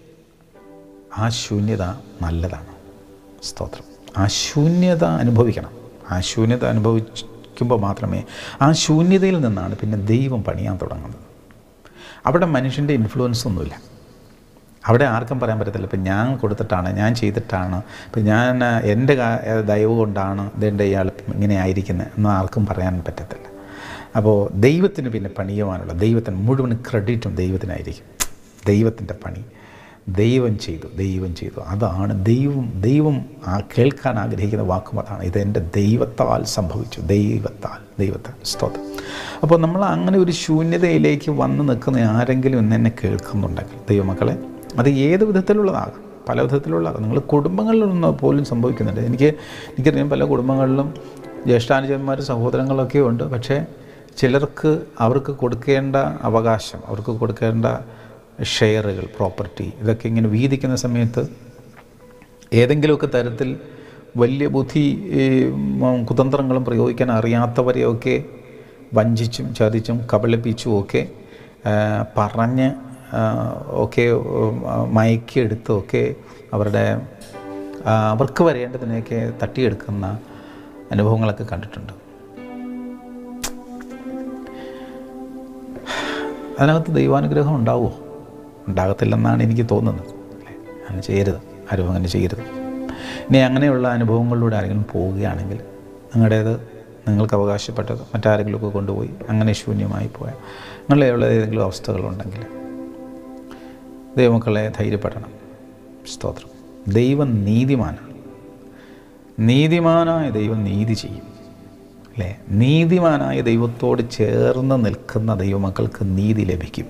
ആ ശൂന്യത നല്ലതാണ് സ്തോത്രം ആ ശൂന്യത അനുഭവിക്കണം ആ ശൂന്യത അനുഭവിക്കുമ്പോൾ മാത്രമേ ആ ശൂന്യതയിൽ നിന്നാണ് പിന്നെ ദൈവം പണിയാൻ തുടങ്ങുന്നത് അവിടെ മനുഷ്യൻ്റെ ഇൻഫ്ലുവൻസ് ഒന്നുമില്ല അവിടെ ആർക്കും പറയാൻ പറ്റത്തില്ല ഇപ്പം ഞാൻ കൊടുത്തിട്ടാണ് ഞാൻ ചെയ്തിട്ടാണ് ഇപ്പം ഞാൻ എൻ്റെ കാ- ദയവ് കൊണ്ടാണ് ഇതെൻ്റെ ഇയാൾ ഇങ്ങനെ ആയിരിക്കുന്നത് എന്ന് ആർക്കും പറയാൻ പറ്റത്തില്ല അപ്പോൾ ദൈവത്തിന് പിന്നെ പണിയുവാനുള്ള ദൈവത്തിന് മുഴുവൻ ക്രെഡിറ്റും ദൈവത്തിനായിരിക്കും ദൈവത്തിൻ്റെ പണി ദൈവം ചെയ്തു ദൈവം ചെയ്തു അതാണ് ദൈവം ദൈവം ആ കേൾക്കാൻ ആഗ്രഹിക്കുന്ന വാക്കും അതാണ് ഇതെൻ്റെ ദൈവത്താൽ സംഭവിച്ചു ദൈവത്താൽ ദൈവത്താൽ സ്തോത്രം അപ്പോൾ നമ്മൾ അങ്ങനെ ഒരു ശൂന്യതയിലേക്ക് വന്ന് നിൽക്കുന്ന ആരെങ്കിലും ഇന്ന് എന്നെ കേൾക്കുന്നുണ്ടെങ്കിൽ ദൈവമക്കളെ അത് ഏത് വിധത്തിലുള്ളതാകാം പല വിധത്തിലുള്ളതാകാം നിങ്ങൾ കുടുംബങ്ങളിലൊന്നും പോലും സംഭവിക്കുന്നുണ്ട് എനിക്ക് എനിക്കറിയാം പല കുടുംബങ്ങളിലും ജ്യേഷ്ഠാനുജന്മാർ സഹോദരങ്ങളൊക്കെ ഉണ്ട് പക്ഷേ ചിലർക്ക് അവർക്ക് കൊടുക്കേണ്ട അവകാശം അവർക്ക് കൊടുക്കേണ്ട ഷെയറുകൾ പ്രോപ്പർട്ടി ഇതൊക്കെ ഇങ്ങനെ വീതിക്കുന്ന സമയത്ത് ഏതെങ്കിലുമൊക്കെ തരത്തിൽ വലിയ ബുദ്ധി ഈ, ഉം, കുതന്ത്രങ്ങളും പ്രയോഗിക്കാൻ അറിയാത്തവരെയൊക്കെ വഞ്ചിച്ചും ചതിച്ചും കബളിപ്പിച്ചും ഒക്കെ ആ, പറഞ്ഞ് ആ, ഒക്കെ ഉം, ആ, മയക്കിയെടുത്ത് ഒക്കെ അവരുടെ ആ, അവർക്ക് വരേണ്ടതിനെയൊക്കെ തട്ടിയെടുക്കുന്ന അനുഭവങ്ങളൊക്കെ കണ്ടിട്ടുണ്ട് അതിനകത്ത് ദൈവാനുഗ്രഹം ഉണ്ടാവുമോ ഉണ്ടാകത്തില്ലെന്നാണ് എനിക്ക് തോന്നുന്നത് അല്ലേ അങ്ങനെ ചെയ്യരുത് ആരും അങ്ങനെ ചെയ്യരുത് ഇനി അങ്ങനെയുള്ള അനുഭവങ്ങളിലൂടെ ആരെങ്കിലും പോവുകയാണെങ്കിൽ നിങ്ങളുടേത് നിങ്ങൾക്ക് അവകാശപ്പെട്ടത് മറ്റാരെങ്കിലുമൊക്കെ കൊണ്ടുപോയി അങ്ങനെ ശൂന്യമായി പോയാൽ നിങ്ങളുള്ള ഏതെങ്കിലും അവസ്ഥകളുണ്ടെങ്കിൽ ദൈവമക്കളെ ധൈര്യപ്പെടണം സ്തോത്രം ദൈവം നീതിമാനാണ് നീതിമാനായ ദൈവം നീതി ചെയ്യും അല്ലേ നീതിമാനായ ദൈവത്തോട് ചേർന്ന് നിൽക്കുന്ന ദൈവമക്കൾക്ക് നീതി ലഭിക്കും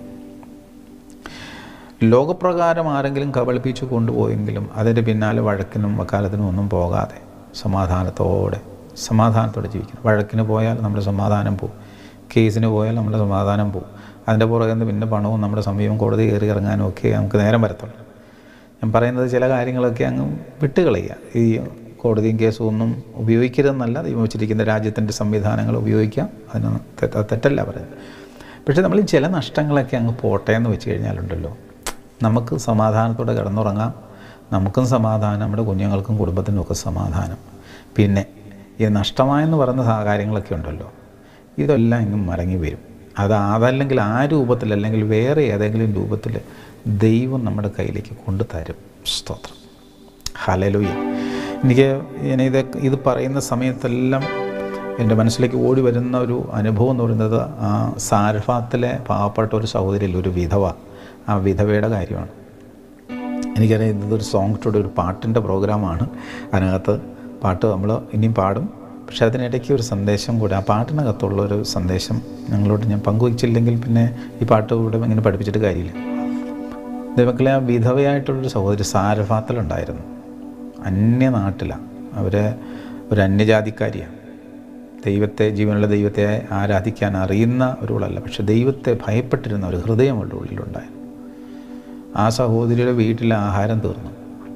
ലോകപ്രകാരം ആരെങ്കിലും കബളിപ്പിച്ചു കൊണ്ടുപോയെങ്കിലും അതിൻ്റെ പിന്നാലെ വഴക്കിനും വക്കാലത്തിനും ഒന്നും പോകാതെ സമാധാനത്തോടെ സമാധാനത്തോടെ ജീവിക്കണം വഴക്കിന് പോയാൽ നമ്മുടെ സമാധാനം പോവും കേസിന് പോയാൽ നമ്മുടെ സമാധാനം പോവും അതിൻ്റെ പുറകെ നിന്ന് പിന്നെ പണവും നമ്മുടെ സമയവും കോടതി കയറി ഇറങ്ങാനും ഒക്കെ നമുക്ക് നേരം വരത്തുള്ളൂ ഞാൻ പറയുന്നത് ചില കാര്യങ്ങളൊക്കെ അങ്ങ് വിട്ടുകളയുക ഈ കോടതിയും കേസും ഒന്നും ഉപയോഗിക്കരുതെന്നല്ല ദൈവം വെച്ചിരിക്കുന്ന രാജ്യത്തിൻ്റെ സംവിധാനങ്ങൾ ഉപയോഗിക്കാം അതിന് തെറ്റ- തെറ്റല്ല പറയുന്നത് പക്ഷേ നമ്മൾ ഈ ചില നഷ്ടങ്ങളൊക്കെ അങ്ങ് പോട്ടെ എന്ന് വെച്ച് കഴിഞ്ഞാലുണ്ടല്ലോ നമുക്ക് സമാധാനത്തോടെ കിടന്നുറങ്ങാം നമുക്കും സമാധാനം നമ്മുടെ കുഞ്ഞുങ്ങൾക്കും കുടുംബത്തിനും ഒക്കെ സമാധാനം പിന്നെ ഈ നഷ്ടമായെന്ന് പറയുന്ന സാ- കാര്യങ്ങളൊക്കെ ഉണ്ടല്ലോ ഇതെല്ലാം ഇങ്ങ് മടങ്ങി വരും അത് അതല്ലെങ്കിൽ ആ രൂപത്തിൽ അല്ലെങ്കിൽ വേറെ ഏതെങ്കിലും രൂപത്തിൽ ദൈവം നമ്മുടെ കയ്യിലേക്ക് കൊണ്ടുതരും സ്തോത്രം ഹലലുയ എനിക്ക് ഞാൻ ഇത് ഇത് പറയുന്ന സമയത്തെല്ലാം എൻ്റെ മനസ്സിലേക്ക് ഓടി വരുന്ന ഒരു അനുഭവം എന്ന് പറയുന്നത് ആ സാരഫാത്തിലെ പാവപ്പെട്ട ഒരു സഹോദരിയിൽ ഒരു വിധവ ആ വിധവയുടെ കാര്യമാണ് എനിക്കറിയാം ഇതൊരു സോങ് ടുഡേ ഒരു പാട്ടിൻ്റെ പ്രോഗ്രാമാണ് അതിനകത്ത് പാട്ട് നമ്മൾ ഇനിയും പാടും പക്ഷേ അതിനിടയ്ക്ക് ഒരു സന്ദേശം കൂടെ ആ പാട്ടിനകത്തുള്ള ഒരു സന്ദേശം ഞങ്ങളോട് ഞാൻ പങ്കുവച്ചില്ലെങ്കിൽ പിന്നെ ഈ പാട്ട് ഇവിടെ ഇങ്ങനെ പഠിപ്പിച്ചിട്ട് കാര്യമില്ല ദൈവക്കളെ ആ വിധവയായിട്ടുള്ളൊരു സഹോദരി സാരഫാത്തിലുണ്ടായിരുന്നു അന്യനാട്ടിലാണ് അവർ ഒരു അന്യജാതിക്കാരിയാണ് ദൈവത്തെ ജീവനുള്ള ദൈവത്തെ ആരാധിക്കാൻ അറിയുന്ന ഒരുവളല്ല പക്ഷെ ദൈവത്തെ ഭയപ്പെട്ടിരുന്ന ഒരു ഹൃദയം അവളുടെ ഉള്ളിലുണ്ടായിരുന്നു ആ സഹോദരിയുടെ വീട്ടിലെ ആഹാരം തീർന്നു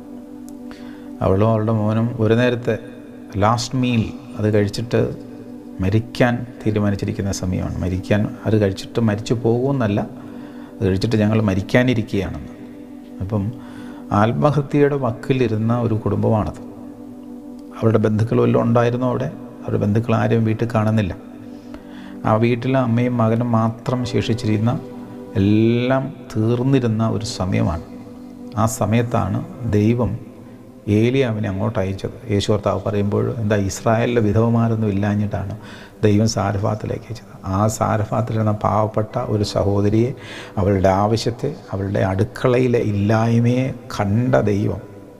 അവളും അവളുടെ മോനും ഒരു നേരത്തെ ലാസ്റ്റ് മീൽ അത് കഴിച്ചിട്ട് മരിക്കാൻ തീരുമാനിച്ചിരിക്കുന്ന സമയമാണ് മരിക്കാൻ അത് കഴിച്ചിട്ട് മരിച്ചു പോകുമെന്നല്ല അത് കഴിച്ചിട്ട് ഞങ്ങൾ മരിക്കാനിരിക്കുകയാണെന്ന് അപ്പം ആത്മഹത്യയുടെ വക്കിലിരുന്ന ഒരു കുടുംബമാണത് അവരുടെ ബന്ധുക്കൾ വല്ലതും ഉണ്ടായിരുന്നോ അവിടെ അവരുടെ ബന്ധുക്കൾ ആരും വീട്ടിൽ കാണുന്നില്ല ആ വീട്ടിലെ അമ്മയും മകനും മാത്രം ശേഷിച്ചിരുന്ന എല്ലാം തീർന്നിരുന്ന ഒരു സമയമാണ് ആ സമയത്താണ് ദൈവം ഏലിയാവിനെ അങ്ങോട്ട് അയച്ചത് യേശു കർത്താവ് പറയുമ്പോൾ എന്താ ഇസ്രായേലിലെ വിധവമാരൊന്നും ഇല്ലാഞ്ഞിട്ടാണ് ദൈവം സാരഫാത്തിലേക്ക് അയച്ചത് ആ സാരഫാത്തിലിരുന്ന പാവപ്പെട്ട ഒരു സഹോദരിയെ അവളുടെ ആവശ്യത്തെ അവളുടെ അടുക്കളയിലെ ഇല്ലായ്മയെ കണ്ട ദൈവം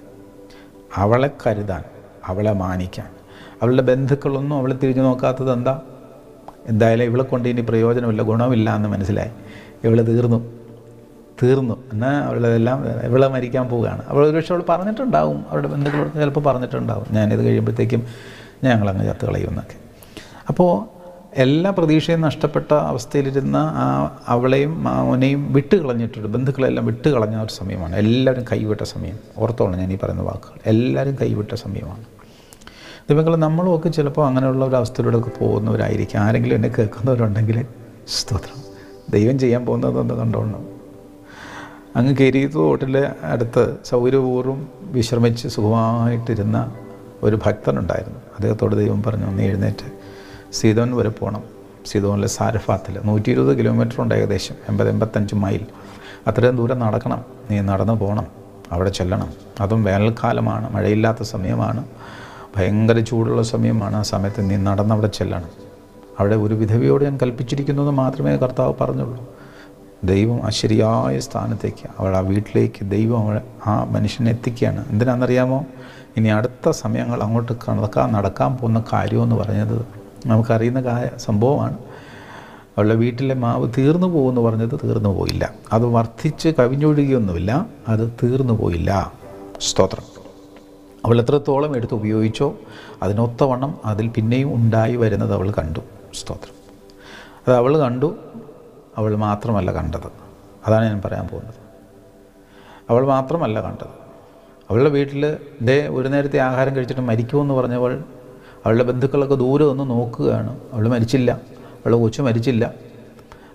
അവളെ കരുതാൻ അവളെ മാനിക്കാൻ അവളുടെ ബന്ധുക്കളൊന്നും അവളെ തിരിഞ്ഞു നോക്കാത്തത് എന്താ എന്തായാലും ഇവളെ കൊണ്ട് ഇനി പ്രയോജനമില്ല ഗുണമില്ല എന്ന് മനസ്സിലായി ഇവള് തീർന്നു തീർന്നു എന്നാൽ അവളെല്ലാം ഇവളെ മരിക്കാൻ പോവുകയാണ് അവൾ ഒരുപക്ഷെ അവൾ പറഞ്ഞിട്ടുണ്ടാവും അവരുടെ ബന്ധുക്കളോട് ചിലപ്പോൾ പറഞ്ഞിട്ടുണ്ടാവും ഞാനിത് കഴിയുമ്പോഴത്തേക്കും ഞങ്ങളങ്ങ് ചത്ത് കളയുമെന്നൊക്കെ അപ്പോൾ എല്ലാ പ്രതീക്ഷയും നഷ്ടപ്പെട്ട അവസ്ഥയിലിരുന്ന ആ അവളെയും അവനെയും വിട്ട് കളഞ്ഞിട്ടുണ്ട് ബന്ധുക്കളെല്ലാം വിട്ട് കളഞ്ഞ ഒരു സമയമാണ് എല്ലാവരും കൈവിട്ട സമയം ഓർത്തോളാം ഞാൻ ഈ പറയുന്ന വാക്കുകൾ എല്ലാവരും കൈവിട്ട സമയമാണ് ദൈവങ്ങൾ നമ്മളുമൊക്കെ ചിലപ്പോൾ അങ്ങനെയുള്ള ഒരു അവസ്ഥയിലൂടെ ഒക്കെ പോകുന്നവരായിരിക്കും ആരെങ്കിലും എന്നെ കേൾക്കുന്നവരുണ്ടെങ്കിൽ സ്തോത്രം ദൈവം ചെയ്യാൻ പോകുന്നതെന്ന് കണ്ടോണം അങ്ങ് കെരീത്ത് തോട്ടിലെ അടുത്ത് സൗകര്യപൂർവ്വം വിശ്രമിച്ച് സുഖമായിട്ടിരുന്ന ഒരു ഭക്തനുണ്ടായിരുന്നു അദ്ദേഹത്തോട് ദൈവം പറഞ്ഞു ഒന്ന് എഴുന്നേറ്റ് സീതോൻ വരെ പോകണം സീതോനിലെ സാരഫാത്തിൽ നൂറ്റി ഇരുപത് കിലോമീറ്റർ ഉണ്ട് ഏകദേശം എൺപത് എൺപത്തഞ്ച് മൈൽ അത്രയും ദൂരം നടക്കണം നീ നടന്നു പോകണം അവിടെ ചെല്ലണം അതും വേനൽക്കാലമാണ് മഴയില്ലാത്ത സമയമാണ് ഭയങ്കര ചൂടുള്ള സമയമാണ് ആ സമയത്ത് നീ നടന്നവിടെ ചെല്ലണം അവിടെ ഒരു വിധവയോട് ഞാൻ കൽപ്പിച്ചിരിക്കുന്നത് മാത്രമേ കർത്താവ് പറഞ്ഞുള്ളൂ ദൈവം ആ ശരിയായ സ്ഥാനത്തേക്ക് അവൾ ആ വീട്ടിലേക്ക് ദൈവം അവളെ ആ മനുഷ്യനെ എത്തിക്കുകയാണ് എന്തിനാണെന്നറിയാമോ ഇനി അടുത്ത സമയങ്ങൾ അങ്ങോട്ട് നടക്കാൻ നടക്കാൻ പോകുന്ന കാര്യമെന്ന് പറഞ്ഞത് നമുക്കറിയുന്ന കാ- സംഭവമാണ് അവളുടെ വീട്ടിലെ മാവ് തീർന്നു പോകുമെന്ന് പറഞ്ഞത് തീർന്നു പോയില്ല അത് വർദ്ധിച്ച് കവിഞ്ഞൊഴുകിയൊന്നുമില്ല അത് തീർന്നു പോയില്ല സ്തോത്രം അവൾ എത്രത്തോളം എടുത്ത് ഉപയോഗിച്ചോ അതിനൊത്തവണ്ണം അതിൽ പിന്നെയും ഉണ്ടായി വരുന്നത് അവൾ കണ്ടു സ്തോത്രം അത് അവൾ കണ്ടു അവൾ മാത്രമല്ല കണ്ടത് അതാണ് ഞാൻ പറയാൻ പോകുന്നത് അവൾ മാത്രമല്ല കണ്ടത് അവളുടെ വീട്ടിൽ ദേ ഒരു നേരത്തെ ആഹാരം കഴിച്ചിട്ട് മരിക്കുമെന്ന് പറഞ്ഞവൾ അവളുടെ ബന്ധുക്കളൊക്കെ ദൂരെ ഒന്ന് നോക്കുകയാണ് അവൾ മരിച്ചില്ല അവളുടെ കൊച്ചു മരിച്ചില്ല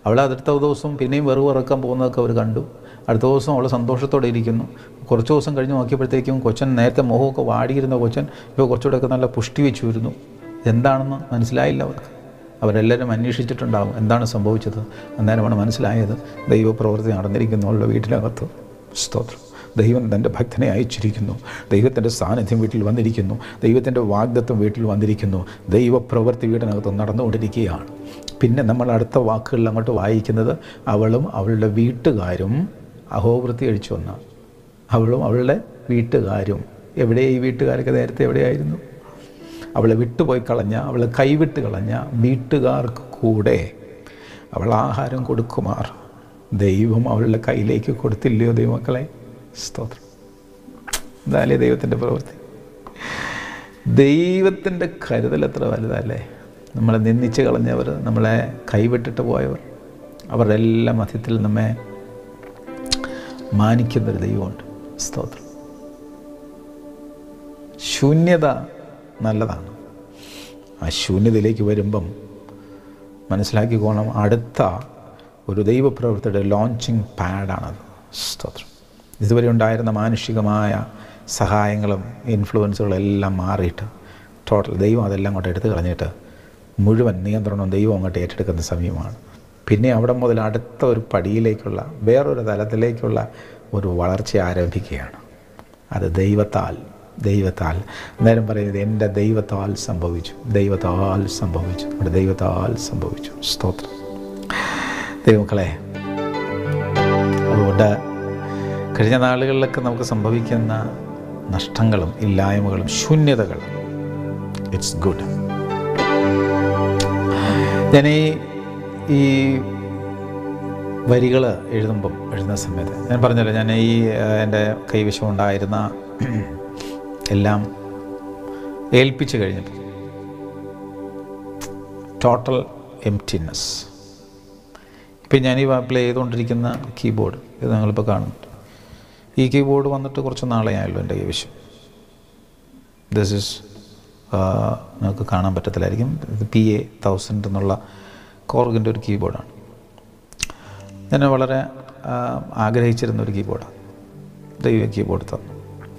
അവൾ അടുത്ത ദിവസം പിന്നെയും വെറുതെ ഇറക്കാൻ പോകുന്നതൊക്കെ അവർ കണ്ടു അടുത്ത ദിവസം അവൾ സന്തോഷത്തോടെ ഇരിക്കുന്നു കുറച്ച് ദിവസം കഴിഞ്ഞ് നോക്കിയപ്പോഴത്തേക്കും കൊച്ചൻ നേരത്തെ മുഖമൊക്കെ വാടിയിരുന്ന കൊച്ചൻ ഇപ്പോൾ കുറച്ചുകൂടെയൊക്കെ നല്ല പുഷ്ടി വെച്ചു വരുന്നു എന്താണെന്ന് മനസ്സിലായില്ല അവർക്ക് അവരെല്ലാവരും അന്വേഷിച്ചിട്ടുണ്ടാകും എന്താണ് സംഭവിച്ചത് അന്നേരമാണ് മനസ്സിലായത് ദൈവപ്രവൃത്തി നടന്നിരിക്കുന്നുള്ള വീട്ടിനകത്ത് സ്തോത്രം ദൈവം തൻ്റെ ഭക്തനെ അയച്ചിരിക്കുന്നു ദൈവത്തിൻ്റെ സാന്നിധ്യം വീട്ടിൽ വന്നിരിക്കുന്നു ദൈവത്തിൻ്റെ വാഗ്ദത്വം വീട്ടിൽ വന്നിരിക്കുന്നു ദൈവപ്രവൃത്തി വീടിനകത്ത് നടന്നുകൊണ്ടിരിക്കുകയാണ് പിന്നെ നമ്മൾ അടുത്ത വാക്കുകളിൽ അങ്ങോട്ട് വായിക്കുന്നത് അവളും അവളുടെ വീട്ടുകാരും അഹോവൃത്തി അഴിച്ചു വന്ന അവളും അവളുടെ വീട്ടുകാരും എവിടെ ഈ വീട്ടുകാരൊക്കെ നേരത്തെ എവിടെയായിരുന്നു അവളെ വിട്ടുപോയി കളഞ്ഞ അവളെ കൈവിട്ട് കളഞ്ഞ വീട്ടുകാർക്ക് കൂടെ അവൾ ആഹാരം കൊടുക്കുമാർ ദൈവം അവളുടെ കയ്യിലേക്ക് കൊടുത്തില്ലയോ ദൈവമക്കളെ സ്തോത്രം എന്തായാലേ ദൈവത്തിൻ്റെ പ്രവൃത്തി ദൈവത്തിൻ്റെ കരുതൽ എത്ര വലുതല്ലേ നമ്മളെ നിന്ദിച്ച് കളഞ്ഞവർ നമ്മളെ കൈവിട്ടിട്ട് പോയവർ അവരുടെ എല്ലാ മധ്യത്തിൽ നമ്മെ മാനിക്കുന്നൊരു ദൈവമുണ്ട് സ്തോത്രം ശൂന്യത നല്ലതാണ് ആ ശൂന്യതയിലേക്ക് വരുമ്പം മനസ്സിലാക്കിക്കോണം അടുത്ത ഒരു ദൈവപ്രവൃത്തിയുടെ ലോഞ്ചിങ് പാഡാണത് സ്തോത്രം ഇതുവരെ ഉണ്ടായിരുന്ന മാനുഷികമായ സഹായങ്ങളും ഇൻഫ്ലുവൻസുകളും എല്ലാം മാറിയിട്ട് ടോട്ടൽ ദൈവം അതെല്ലാം അങ്ങോട്ട് എടുത്തു കളഞ്ഞിട്ട് മുഴുവൻ നിയന്ത്രണവും ദൈവം അങ്ങോട്ട് ഏറ്റെടുക്കുന്ന സമയമാണ് പിന്നെ അവിടെ മുതൽ അടുത്ത ഒരു പടിയിലേക്കുള്ള വേറൊരു തലത്തിലേക്കുള്ള ഒരു വളർച്ച ആരംഭിക്കുകയാണ് അത് ദൈവത്താൽ ദൈവത്താൽ അന്നേരം പറയുന്നത് എൻ്റെ ദൈവത്താൽ സംഭവിച്ചു ദൈവത്താൽ സംഭവിച്ചു നമ്മുടെ ദൈവത്താൽ സംഭവിച്ചു സ്തോത്രം ദൈവമക്കളെ അതുകൊണ്ട് കഴിഞ്ഞ നാളുകളിലൊക്കെ നമുക്ക് സംഭവിക്കുന്ന നഷ്ടങ്ങളും ഇല്ലായ്മകളും ശൂന്യതകളും ഇറ്റ്സ് ഗുഡ് ഞാൻ ഈ ഈ വരികൾ എഴുതുമ്പം എഴുതുന്ന സമയത്ത് ഞാൻ പറഞ്ഞല്ലോ ഞാൻ ഈ ഏഹ്, എൻ്റെ കൈവശം ഉണ്ടായിരുന്ന എല്ലാം ഏൽപ്പിച്ചു കഴിഞ്ഞപ്പോൾ ടോട്ടൽ എംറ്റിനെസ് ഇപ്പം ഞാൻ ഈ പ്ലേ ചെയ്തുകൊണ്ടിരിക്കുന്ന കീബോർഡ് ഇത് നിങ്ങളിപ്പോൾ കാണുന്നുണ്ട് ഈ കീബോർഡ് വന്നിട്ട് കുറച്ച് നാളെ ആയല്ലോ എൻ്റെ കൈവശം ദിസ് ഇസ് നിങ്ങൾക്ക് കാണാൻ പറ്റത്തില്ലായിരിക്കും ഇത് പി എ തൗസൻഡ് എന്നുള്ള കോർഗിൻ്റെ ഒരു കീബോർഡാണ് ഞാൻ വളരെ ആ, ആഗ്രഹിച്ചിരുന്ന ഒരു കീബോർഡാണ് ദൈവ കീബോർഡ് തന്നു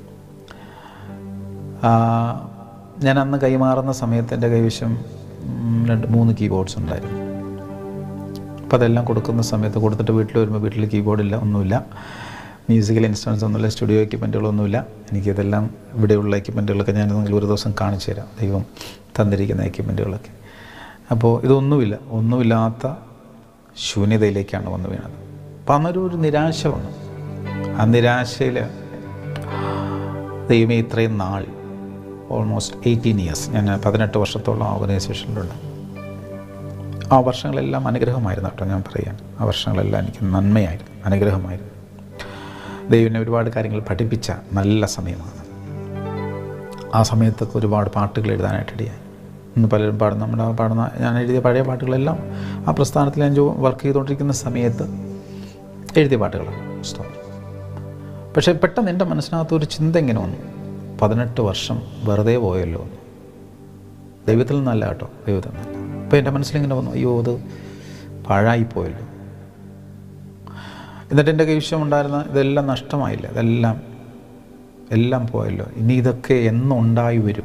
ആ, ഞാൻ അന്ന് കൈമാറുന്ന സമയത്ത് എൻ്റെ കൈവശം ഉം, രണ്ട് മൂന്ന് കീബോർഡ്സ് ഉണ്ടായിരുന്നു അപ്പോൾ അതെല്ലാം കൊടുക്കുന്ന സമയത്ത് കൊടുത്തിട്ട് വീട്ടിൽ വരുമ്പോൾ വീട്ടിൽ കീബോർഡില്ല ഒന്നുമില്ല മ്യൂസിക്കൽ ഇൻസ്ട്രുമെൻസ് ഒന്നുമില്ല സ്റ്റുഡിയോ എക്യുപ്മെൻറ്റുകളൊന്നുമില്ല എനിക്കിതെല്ലാം ഇവിടെയുള്ള എക്യുപ്മെൻറ്റുകളൊക്കെ ഞാൻ നിങ്ങൾ ഒരു ദിവസം കാണിച്ചു തരാം ദൈവം തന്നിരിക്കുന്ന എക്യുപ്മെൻറ്റുകളൊക്കെ അപ്പോൾ ഇതൊന്നുമില്ല ഒന്നുമില്ലാത്ത ശൂന്യതയിലേക്കാണ് വന്നു വീണത് അപ്പം അന്നൊരു ഒരു നിരാശ വന്നു ആ നിരാശയിൽ ദൈവമേ ഇത്രയും നാൾ ഓൾമോസ്റ്റ് എയ്റ്റീൻ ഇയേഴ്സ് ഞാൻ പതിനെട്ട് വർഷത്തോളം ഓർഗനൈസേഷനിലുണ്ട് ആ വർഷങ്ങളെല്ലാം അനുഗ്രഹമായിരുന്നു കേട്ടോ ഞാൻ പറയാൻ ആ വർഷങ്ങളെല്ലാം എനിക്ക് നന്മയായിരുന്നു അനുഗ്രഹമായിരുന്നു ദൈവം എന്നെ ഒരുപാട് കാര്യങ്ങൾ പഠിപ്പിച്ച നല്ല സമയമാണ് ആ സമയത്തൊക്കെ ഒരുപാട് പാട്ടുകൾ എഴുതാനായിട്ട് ഇടയായി ഇന്ന് പലരും പാടുന്ന നമ്മുടെ ആ പാടുന്ന ഞാൻ എഴുതിയ പഴയ പാട്ടുകളെല്ലാം ആ പ്രസ്ഥാനത്തിൽ ഞാൻ വർക്ക് ചെയ്തുകൊണ്ടിരിക്കുന്ന സമയത്ത് എഴുതിയ പാട്ടുകളാണ് സ്തോത്രം പക്ഷേ പെട്ടെന്ന് എൻ്റെ മനസ്സിനകത്ത് ഒരു ചിന്ത ഇങ്ങനെ വന്നു പതിനെട്ട് വർഷം വെറുതെ പോയല്ലോ എന്ന് ദൈവത്തിൽ നിന്നല്ല കേട്ടോ ദൈവത്തിൽ നിന്നല്ല അപ്പോൾ എൻ്റെ മനസ്സിലിങ്ങനെ വന്നു അയ്യോ അത് പാഴായിപ്പോയല്ലോ എന്നിട്ട് എൻ്റെ കൈവശം ഉണ്ടായിരുന്ന ഇതെല്ലാം നഷ്ടമായില്ല ഇതെല്ലാം എല്ലാം പോയല്ലോ ഇനി ഇതൊക്കെ എന്നുണ്ടായി വരും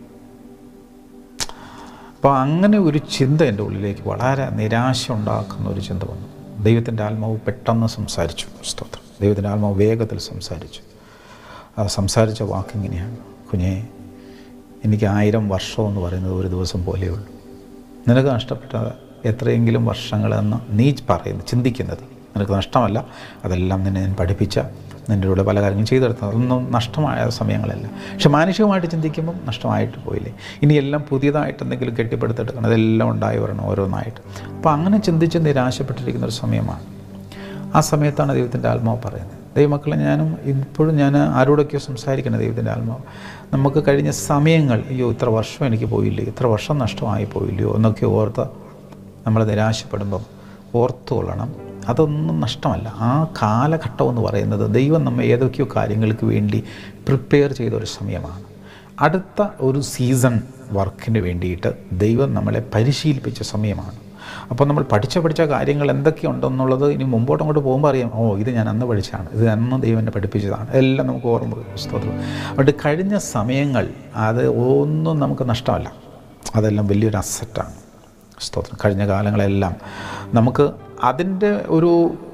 അപ്പോൾ അങ്ങനെ ഒരു ചിന്ത എൻ്റെ ഉള്ളിലേക്ക് വളരെ നിരാശ ഉണ്ടാക്കുന്ന ഒരു ചിന്ത വന്നു ദൈവത്തിൻ്റെ ആത്മാവ് പെട്ടെന്ന് സംസാരിച്ചു സ്തോത്രം ദൈവത്തിൻ്റെ ആത്മാവ് വേഗത്തിൽ സംസാരിച്ചു ആ സംസാരിച്ച വാക്കിങ്ങനെയാണ് കുഞ്ഞേ എനിക്ക് ആയിരം വർഷം എന്ന് പറയുന്നത് ഒരു ദിവസം പോലെയുള്ളൂ നിനക്ക് നഷ്ടപ്പെട്ട എത്രയെങ്കിലും വർഷങ്ങളെന്ന് നീ പറയുന്നത് ചിന്തിക്കുന്നത് നിനക്ക് നഷ്ടമല്ല അതെല്ലാം നിന്നെ ഞാൻ പഠിപ്പിച്ച നിൻ്റെ കൂടെ പല കാര്യങ്ങളും ചെയ്തെടുത്തത് അതൊന്നും നഷ്ടമായ സമയങ്ങളല്ല പക്ഷെ മാനുഷികമായിട്ട് ചിന്തിക്കുമ്പം നഷ്ടമായിട്ട് പോയില്ലേ ഇനി എല്ലാം പുതിയതായിട്ട് എന്തെങ്കിലും കെട്ടിപ്പടുത്തെടുക്കണം അതെല്ലാം ഉണ്ടായി വരണം ഓരോന്നായിട്ട് അപ്പോൾ അങ്ങനെ ചിന്തിച്ച് നിരാശപ്പെട്ടിരിക്കുന്ന ഒരു സമയമാണ് ആ സമയത്താണ് ദൈവത്തിൻ്റെ ആത്മാവ് പറയുന്നത് ദൈവമക്കളെ ഞാനും ഇപ്പോഴും ഞാൻ ആരോടൊക്കെയോ സംസാരിക്കണം ദൈവത്തിൻ്റെ ആത്മാവ് നമുക്ക് കഴിഞ്ഞ സമയങ്ങൾ അയ്യോ ഇത്ര വർഷം എനിക്ക് പോയില്ലേ ഇത്ര വർഷം നഷ്ടമായി പോയില്ലയോ എന്നൊക്കെ ഓർത്ത് നമ്മൾ നിരാശപ്പെടുമ്പം ഓർത്തുകൊള്ളണം അതൊന്നും നഷ്ടമല്ല ആ കാലഘട്ടം എന്ന് പറയുന്നത് ദൈവം നമ്മെ ഏതൊക്കെയോ കാര്യങ്ങൾക്ക് വേണ്ടി പ്രിപ്പയർ ചെയ്ത ഒരു സമയമാണ് അടുത്ത ഒരു സീസൺ വർക്കിന് വേണ്ടിയിട്ട് ദൈവം നമ്മളെ പരിശീലിപ്പിച്ച സമയമാണ് അപ്പോൾ നമ്മൾ പഠിച്ച പഠിച്ച കാര്യങ്ങൾ എന്തൊക്കെയുണ്ടെന്നുള്ളത് ഇനി മുമ്പോട്ട് അങ്ങോട്ട് പോകുമ്പോൾ അറിയാം ഓ ഇത് ഞാൻ അന്ന് പഠിച്ചതാണ് ഇത് അന്ന് ദൈവം എന്നെ പഠിപ്പിച്ചതാണ് എല്ലാം നമുക്ക് ഓർമ്മ വരും. സ്തോത്രം അതുകൊണ്ട് കഴിഞ്ഞ സമയങ്ങൾ അത് ഒന്നും നമുക്ക് നഷ്ടമല്ല അതെല്ലാം വലിയൊരു അസറ്റാണ് സ്തോത്രം കഴിഞ്ഞ കാലങ്ങളെല്ലാം നമുക്ക് അതിൻ്റെ ഒരു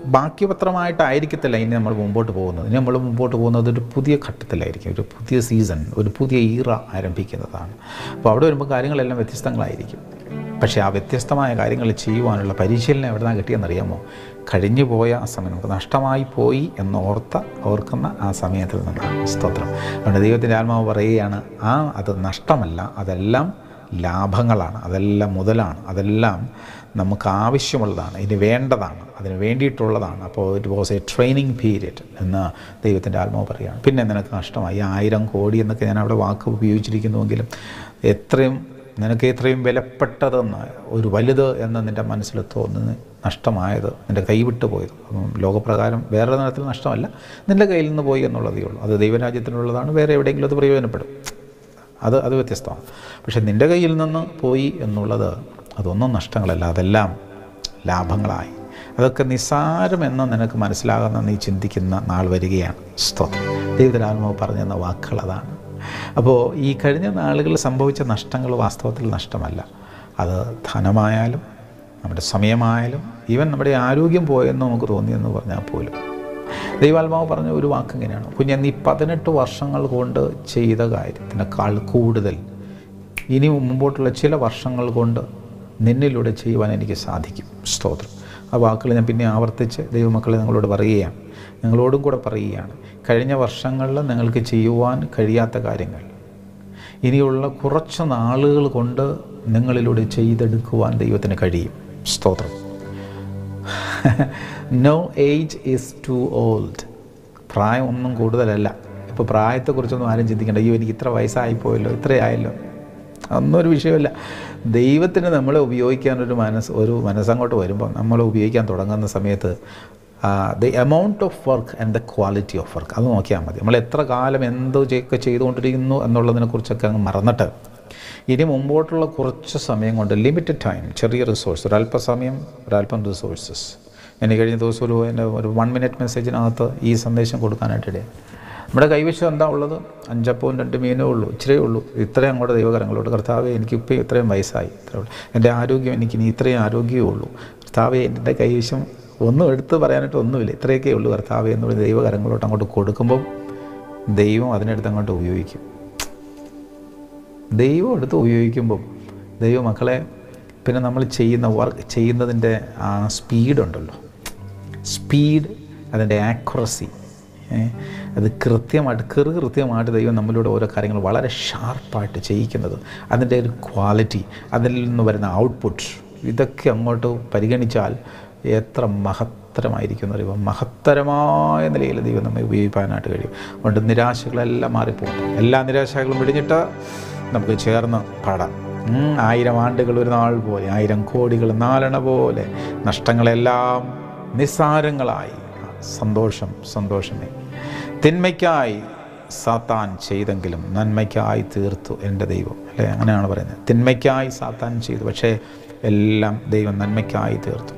ബാക്കിപത്രമായിട്ടായിരിക്കത്തില്ല ഇനി നമ്മൾ മുമ്പോട്ട് പോകുന്നത് ഇനി നമ്മൾ മുമ്പോട്ട് പോകുന്നത് ഒരു പുതിയ ഘട്ടത്തിലായിരിക്കും ഒരു പുതിയ സീസൺ ഒരു പുതിയ ഈറ ആരംഭിക്കുന്നതാണ് അപ്പോൾ അവിടെ വരുമ്പോൾ കാര്യങ്ങളെല്ലാം വ്യത്യസ്തങ്ങളായിരിക്കും പക്ഷേ ആ വ്യത്യസ്തമായ കാര്യങ്ങൾ ചെയ്യുവാനുള്ള പരിശീലനം എവിടെ നിന്നാണ് കിട്ടിയെന്നറിയാമോ കഴിഞ്ഞു പോയ ആ സമയം നമുക്ക് നഷ്ടമായി പോയി എന്നോർത്ത ഓർക്കുന്ന ആ സമയത്തിൽ നിന്നാണ് സ്തോത്രം അതുകൊണ്ട് ദൈവത്തിൻ്റെ ആത്മാവ് പറയുകയാണ് ആ അത് നഷ്ടമല്ല അതെല്ലാം ലാഭങ്ങളാണ് അതെല്ലാം മുതലാണ് അതെല്ലാം നമുക്ക് ആവശ്യമുള്ളതാണ് ഇനി വേണ്ടതാണ് അതിന് വേണ്ടിയിട്ടുള്ളതാണ് അപ്പോൾ it was a training period എന്ന് ദൈവത്തിൻ്റെ ആത്മാവ് പറയുകയാണ് പിന്നെ നിനക്ക് നഷ്ടമായി ആയിരം കോടി എന്നൊക്കെ ഞാൻ അവിടെ വാക്ക് ഉപയോഗിച്ചിരിക്കുന്നുവെങ്കിലും എത്രയും നിനക്ക് ഇത്രയും വിലപ്പെട്ടതെന്ന് ഒരു വലുത് എന്ന് നിൻ്റെ മനസ്സിൽ തോന്നുന്നത് നഷ്ടമായത് നിൻ്റെ കൈവിട്ട് പോയത് അപ്പം ലോകപ്രകാരം വേറെ തരത്തിൽ നഷ്ടമല്ല നിൻ്റെ കയ്യിൽ നിന്ന് പോയി എന്നുള്ളതേ ഉള്ളൂ അത് ദൈവരാജ്യത്തിനുള്ളതാണ് വേറെ എവിടെയെങ്കിലും അത് പ്രയോജനപ്പെടും അത് അത് വ്യത്യസ്തമാണ് പക്ഷെ നിൻ്റെ കയ്യിൽ നിന്ന് പോയി എന്നുള്ളത് അതൊന്നും നഷ്ടങ്ങളല്ല അതെല്ലാം ലാഭങ്ങളായി അതൊക്കെ നിസ്സാരമെന്ന് നിനക്ക് മനസ്സിലാകുന്ന നീ ചിന്തിക്കുന്ന നാൾ വരികയാണ് സ്തോത്രം ദൈവത്തിനാത്മാവ് പറഞ്ഞെന്ന വാക്കുകൾ അതാണ് അപ്പോൾ ഈ കഴിഞ്ഞ നാളുകളിൽ സംഭവിച്ച നഷ്ടങ്ങൾ വാസ്തവത്തിൽ നഷ്ടമല്ല അത് ധനമായാലും നമ്മുടെ സമയമായാലും ഈവൻ നമ്മുടെ ആരോഗ്യം പോയെന്ന് നമുക്ക് തോന്നിയെന്ന് പറഞ്ഞാൽ പോലും ദൈവാത്മാവ് പറഞ്ഞ ഒരു വാക്ക് ഇങ്ങനെയാണ് കുഞ്ഞെ നീ പതിനെട്ട് വർഷങ്ങൾ കൊണ്ട് ചെയ്ത കാര്യത്തിനേക്കാൾ കൂടുതൽ ഇനി മുമ്പോട്ടുള്ള ചില വർഷങ്ങൾ കൊണ്ട് നിന്നിലൂടെ ചെയ്യുവാൻ എനിക്ക് സാധിക്കും സ്തോത്രം ആ വാക്കുകൾ ഞാൻ പിന്നെ ആവർത്തിച്ച് ദൈവമക്കളെ നിങ്ങളോട് പറയുകയാണ് നിങ്ങളോടും കൂടെ പറയുകയാണ് കഴിഞ്ഞ വർഷങ്ങളിൽ നിങ്ങൾക്ക് ചെയ്യുവാൻ കഴിയാത്ത കാര്യങ്ങൾ ഇനിയുള്ള കുറച്ച് നാളുകൾ കൊണ്ട് നിങ്ങളിലൂടെ ചെയ്തെടുക്കുവാൻ ദൈവത്തിന് കഴിയും സ്തോത്രം no age is too old പ്രായം ഒന്നും കൂടുതലല്ല ഇപ്പോൾ പ്രായത്തെക്കുറിച്ചൊന്നും ആരും ചിന്തിക്കേണ്ട അയ്യോ എനിക്ക് ഇത്ര വയസ്സായിപ്പോയല്ലോ ഇത്രയായല്ലോ ഒന്നും ഒരു വിഷയമല്ല ദൈവത്തിന് നമ്മളെ ഉപയോഗിക്കാനൊരു മനസ്സ് ഒരു മനസ്സങ്ങോട്ട് വരുമ്പോൾ നമ്മളെ ഉപയോഗിക്കാൻ തുടങ്ങുന്ന സമയത്ത് the amount of work and the quality of work അത് നോക്കിയാൽ മതി നമ്മൾ എത്ര കാലം എന്തോ ഒക്കെ ചെയ്തുകൊണ്ടിരിക്കുന്നു എന്നുള്ളതിനെക്കുറിച്ചൊക്കെ അങ്ങ് മറന്നിട്ട് ഇനി മുമ്പോട്ടുള്ള കുറച്ച് സമയം കൊണ്ട് ലിമിറ്റഡ് ടൈം ചെറിയ റിസോഴ്സ് ഒരല്പസമയം ഒരല്പം റിസോഴ്സസ് എനിക്ക് കഴിഞ്ഞ ദിവസം ഒരു എൻ്റെ ഒരു വൺ മിനിറ്റ് മെസ്സേജിനകത്ത് ഈ സന്ദേശം കൊടുക്കാനായിട്ടിടെ നമ്മുടെ കൈവശം എന്താ ഉള്ളത് അഞ്ചപ്പവും രണ്ട് മീനേ ഉള്ളൂ ഇത്രയേ ഉള്ളൂ ഇത്രയും അങ്ങോട്ട് ദൈവകരങ്ങളോട് കർത്താവെ എനിക്കിപ്പോൾ ഇത്രയും വയസ്സായി ഇത്രയേ ഉള്ളൂ എൻ്റെ ആരോഗ്യം എനിക്ക് ഇനി ഇത്രയും ആരോഗ്യമേ ഉള്ളൂ കർത്താവെ എൻ്റെ കൈവശം ഒന്നും എടുത്ത് പറയാനായിട്ട് ഒന്നുമില്ല ഇത്രയൊക്കെ ഉള്ളൂ കർത്താവെ എന്നുള്ള ദൈവകരങ്ങളോട്ട് അങ്ങോട്ട് കൊടുക്കുമ്പം ദൈവം അതിനെടുത്ത് അങ്ങോട്ട് ഉപയോഗിക്കും ദൈവം എടുത്ത് ഉപയോഗിക്കുമ്പം ദൈവമക്കളെ പിന്നെ നമ്മൾ ചെയ്യുന്ന വർക്ക് ചെയ്യുന്നതിൻ്റെ ആ സ്പീഡുണ്ടല്ലോ സ്പീഡ് അതിൻ്റെ ആക്യുറസി അത് കൃത്യമായിട്ട് കൃ കൃത്യമായിട്ട് ദൈവം നമ്മളിലൂടെ ഓരോ കാര്യങ്ങൾ വളരെ ഷാർപ്പായിട്ട് ചെയ്യിക്കുന്നത് അതിൻ്റെ ഒരു ക്വാളിറ്റി അതിൽ നിന്ന് വരുന്ന ഔട്ട്പുട്ട് ഇതൊക്കെ അങ്ങോട്ട് പരിഗണിച്ചാൽ എത്ര മഹത്തരമായിരിക്കും അറിയുമ്പോൾ മഹത്തരമായ നിലയിൽ ദൈവം നമ്മെ ഉപയോഗിക്കാനായിട്ട് കഴിയും അതുകൊണ്ട് നിരാശകളെല്ലാം മാറിപ്പോകും എല്ലാ നിരാശകളും വെടിഞ്ഞിട്ട് നമുക്ക് ചേർന്ന് പാടാം ഉം, ആയിരം ആണ്ടുകൾ ഒരു നാൾ പോലെ ആയിരം കോടികൾ നാലെണ്ണ പോലെ നഷ്ടങ്ങളെല്ലാം നിസ്സാരങ്ങളായി സന്തോഷം സന്തോഷമേ തിന്മയ്ക്കായി സാത്താൻ ചെയ്തെങ്കിലും നന്മയ്ക്കായി തീർത്തു എൻ്റെ ദൈവം അല്ലേ അങ്ങനെയാണ് പറയുന്നത് തിന്മയ്ക്കായി സാത്താൻ ചെയ്തു പക്ഷേ എല്ലാം ദൈവം നന്മയ്ക്കായി തീർത്തു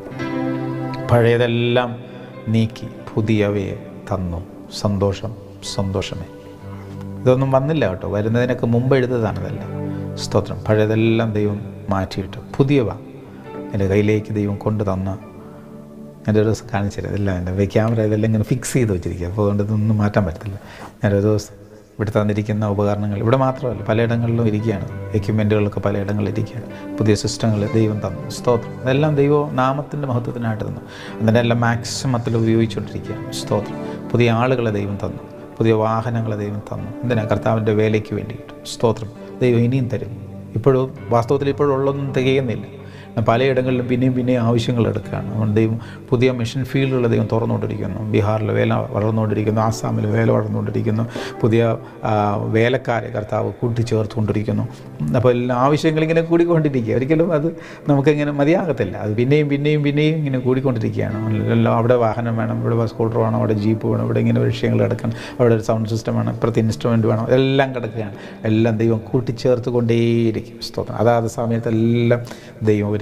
പഴയതെല്ലാം നീക്കി പുതിയവയെ തന്നു സന്തോഷം സന്തോഷമേ ഇതൊന്നും വന്നില്ല കേട്ടോ വരുന്നതിനൊക്കെ മുമ്പ് എഴുതതാണതല്ലേ സ്തോത്രം പഴയതെല്ലാം ദൈവം മാറ്റിയിട്ട് പുതിയവ എൻ്റെ കയ്യിലേക്ക് ദൈവം കൊണ്ടു തന്ന് എൻ്റെ ഒരു ദിവസം കാണിച്ചില്ല ഇതെല്ലാം എൻ്റെ ക്യാമറ ഇതെല്ലാം ഇങ്ങനെ ഫിക്സ് ചെയ്ത് വെച്ചിരിക്കുക അപ്പോൾ അതുകൊണ്ട് ഇതൊന്നും മാറ്റാൻ പറ്റത്തില്ല ഞാനൊരു ദിവസം ഇവിടെ തന്നിരിക്കുന്ന ഉപകരണങ്ങൾ ഇവിടെ മാത്രമല്ല പലയിടങ്ങളിലും ഇരിക്കുകയാണ് എക്യുപ്മെൻറ്റുകളൊക്കെ പലയിടങ്ങളിൽ ഇരിക്കുകയാണ് പുതിയ സിസ്റ്റങ്ങൾ ദൈവം തന്നു സ്തോത്രം അതെല്ലാം ദൈവം നാമത്തിൻ്റെ മഹത്വത്തിനായിട്ട് തന്നു അതിനെല്ലാം മാക്സിമത്തിൽ ഉപയോഗിച്ചുകൊണ്ടിരിക്കുകയാണ് സ്തോത്രം പുതിയ ആളുകളെ ദൈവം തന്നു പുതിയ വാഹനങ്ങളെ ദൈവം തന്നു എന്തിനാ കർത്താവിൻ്റെ വേലയ്ക്ക് വേണ്ടിയിട്ട് സ്തോത്രം ദൈവം ഇനിയും തരും ഇപ്പോഴും വാസ്തവത്തിൽ ഇപ്പോഴും ഉള്ളതൊന്നും തികയുന്നില്ല പലയിടങ്ങളിലും പിന്നെയും പിന്നെയും ആവശ്യങ്ങൾ എടുക്കുകയാണ് അതുകൊണ്ട് ദൈവം പുതിയ മിഷൻ ഫീൽഡുകൾ ദൈവം തുറന്നുകൊണ്ടിരിക്കുന്നു ബീഹാറിൽ വേല വളർന്നുകൊണ്ടിരിക്കുന്നു ആസാമിൽ വേല വളർന്നുകൊണ്ടിരിക്കുന്നു പുതിയ ആ, വേലക്കാരെ കർത്താവ് കൂട്ടിച്ചേർത്തുകൊണ്ടിരിക്കുന്നു അപ്പോൾ എല്ലാ ആവശ്യങ്ങൾ ഇങ്ങനെ കൂടിക്കൊണ്ടിരിക്കുക ഒരിക്കലും അത് നമുക്കിങ്ങനെ മതിയാകത്തില്ല അത് പിന്നെയും പിന്നെയും പിന്നെയും ഇങ്ങനെ കൂടിക്കൊണ്ടിരിക്കുകയാണ് എല്ലാം അവിടെ വാഹനം വേണം ഇവിടെ സ്കൂട്ടർ വേണം അവിടെ ജീപ്പ് വേണം ഇവിടെ ഇങ്ങനെ വിഷയങ്ങൾ കിടക്കണം അവിടെ ഒരു സൗണ്ട് സിസ്റ്റം വേണം ഇപ്പുറത്ത് ഇൻസ്ട്രുമെൻറ്റ് വേണം എല്ലാം കിടക്കുകയാണ് എല്ലാം ദൈവം കൂട്ടിച്ചേർത്ത് കൊണ്ടേയിരിക്കും സ്തോത്രം അതാത് സമയത്തെല്ലാം ദൈവം ഒരുക്കി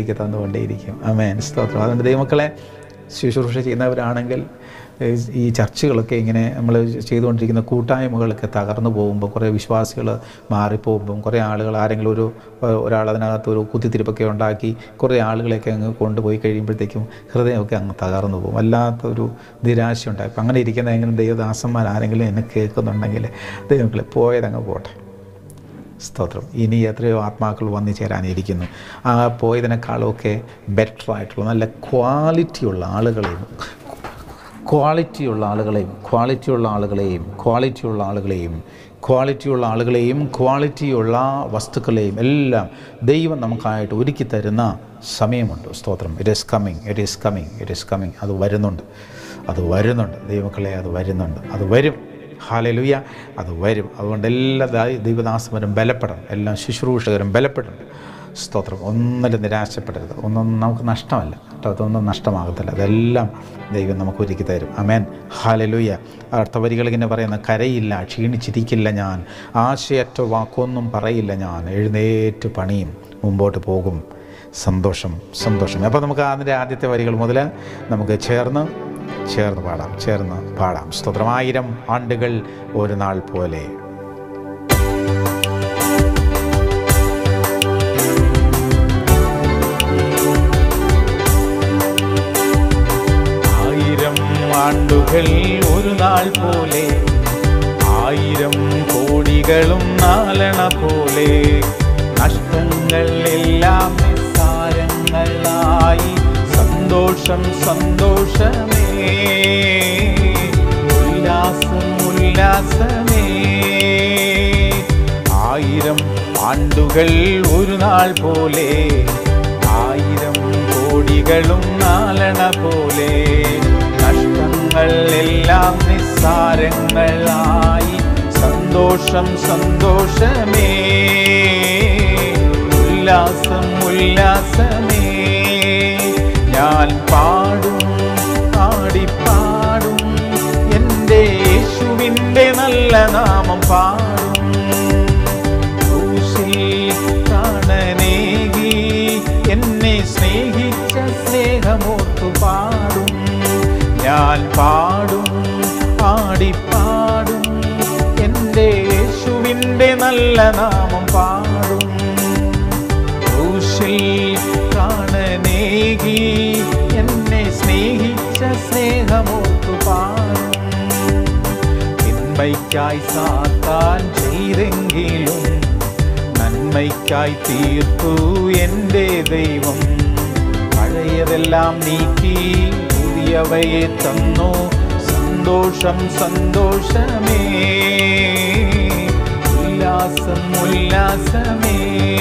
ഒരുക്കി തന്നുകൊണ്ടേയിരിക്കും അമേൻ സ്തോത്രം അതുകൊണ്ട് ദൈവമക്കളെ ശുശ്രൂഷ ചെയ്യുന്നവരാണെങ്കിൽ ഏഹ് ഈ ചർച്ചകളൊക്കെ ഇങ്ങനെ നമ്മൾ ചെയ്തുകൊണ്ടിരിക്കുന്ന കൂട്ടായ്മകളൊക്കെ തകർന്നു പോകുമ്പോൾ കുറേ വിശ്വാസികൾ മാറിപ്പോകുമ്പം കുറേ ആളുകൾ ആരെങ്കിലും ഒരു ഏഹ് ഒരാൾ അതിനകത്ത് ഒരു കുത്തിത്തിരിപ്പൊക്കെ ഉണ്ടാക്കി കുറേ ആളുകളെയൊക്കെ അങ്ങ് കൊണ്ടുപോയി കഴിയുമ്പോഴത്തേക്കും ഹൃദയമൊക്കെ അങ്ങ് തകർന്നു പോകും വല്ലാത്തൊരു നിരാശ ഉണ്ടായി അപ്പം അങ്ങനെ ഇരിക്കുന്ന എങ്കിലും ദൈവദാസന്മാർ ആരെങ്കിലും എന്നെ കേൾക്കുന്നുണ്ടെങ്കിൽ ദൈവങ്ങളെ പോയതങ്ങ് പോട്ടെ സ്തോത്രം ഇനി എത്രയോ ആത്മാക്കൾ വന്നു ചേരാനിരിക്കുന്നു ആ പോയതിനേക്കാളൊക്കെ ബെറ്റർ ആയിട്ടുള്ള നല്ല ക്വാളിറ്റിയുള്ള ആളുകളെയും ക്വാളിറ്റിയുള്ള ആളുകളെയും ക്വാളിറ്റിയുള്ള ആളുകളെയും ക്വാളിറ്റിയുള്ള ആളുകളെയും ക്വാളിറ്റിയുള്ള ആളുകളെയും ക്വാളിറ്റിയുള്ള വസ്തുക്കളെയും എല്ലാം ദൈവം നമുക്കായിട്ട് ഒരുക്കി തരുന്ന സമയമുണ്ട് സ്തോത്രം it is coming it is coming it is coming അത് വരുന്നുണ്ട് അത് വരുന്നുണ്ട് ദൈവമക്കളെ അത് വരുന്നുണ്ട് അത് വരും ഹാലലുയ്യ അത് വരും അതുകൊണ്ട് എല്ലാ ദൈ- ദൈവദാസന്മാരും ബലപ്പെടണം എല്ലാ ശുശ്രൂഷകരും ബലപ്പെടണം സ്തോത്രം ഒന്നിലും നിരാശപ്പെടരുത് ഒന്നും നമുക്ക് നഷ്ടമല്ല കേട്ടോ അതൊന്നും നഷ്ടമാകത്തില്ല അതെല്ലാം ദൈവം നമുക്ക് ഒരുക്കി തരും അമേൻ ഹാലലുയ്യ അടുത്ത വരികൾ ഇങ്ങനെ പറയുന്ന കരയില്ല ക്ഷീണിച്ചിരിക്കില്ല ഞാൻ ആശയറ്റ വാക്കൊന്നും പറയില്ല ഞാൻ എഴുന്നേറ്റ് പണിയും മുമ്പോട്ട് പോകും സന്തോഷം സന്തോഷം അപ്പോൾ നമുക്ക് അതിൻ്റെ ആദ്യത്തെ വരികൾ മുതൽ നമുക്ക് ചേർന്ന് ചേർന്ന് പാടാം ചേർന്ന് പാടാം സ്തോത്രം ആയിരം ആണ്ടുകൾ ഒരു നാൾ പോലെ ആയിരം ആണ്ടുകൾ ഒരു നാൾ പോലെ ആയിരം കോടികളും നാലണ പോലെ നഷ്ടങ്ങൾ എല്ലാം നിസ്സാരങ്ങളായി സന്തോഷം സന്തോഷമേ ഉല്ലാസം ഉല്ലാസമേ ആയിരം ആണ്ടുകൾ ഒരു നാൾ പോലെ ആയിരം കോടികളും നാലണ പോലെ നഷ്ടങ്ങൾ എല്ലാം നിസ്സാരങ്ങളായി സന്തോഷം സന്തോഷമേ ഉല്ലാസം ഉല്ലാസമേ ഞാൻ പാടും പാടിപ്പാടും എൻ്റെ യേശുവിൻ്റെ നല്ല നാമം പാടും ക്രൂശിൽ കാണനേകി എന്നെ സ്നേഹിച്ച സ്നേഹമോർത്തു പാടും ഞാൻ പാടും പാടിപ്പാടും എൻ്റെ യേശുവിൻ്റെ നല്ല നാമം പാടും ക്രൂശിൽ കാണനേകി എന്നെ സ്നേഹിച്ച സ്നേഹമോർത്തു പാടും തിന്മയ്ക്കായി സാത്താൻ ചെയ്തെങ്കിലും നന്മയ്ക്കായി തീർത്തു എൻ്റെ ദൈവം പഴയതെല്ലാം നീക്കി പുതിയവയെ തന്നു സന്തോഷം സന്തോഷമേ ഉല്ലാസം ഉല്ലാസമേ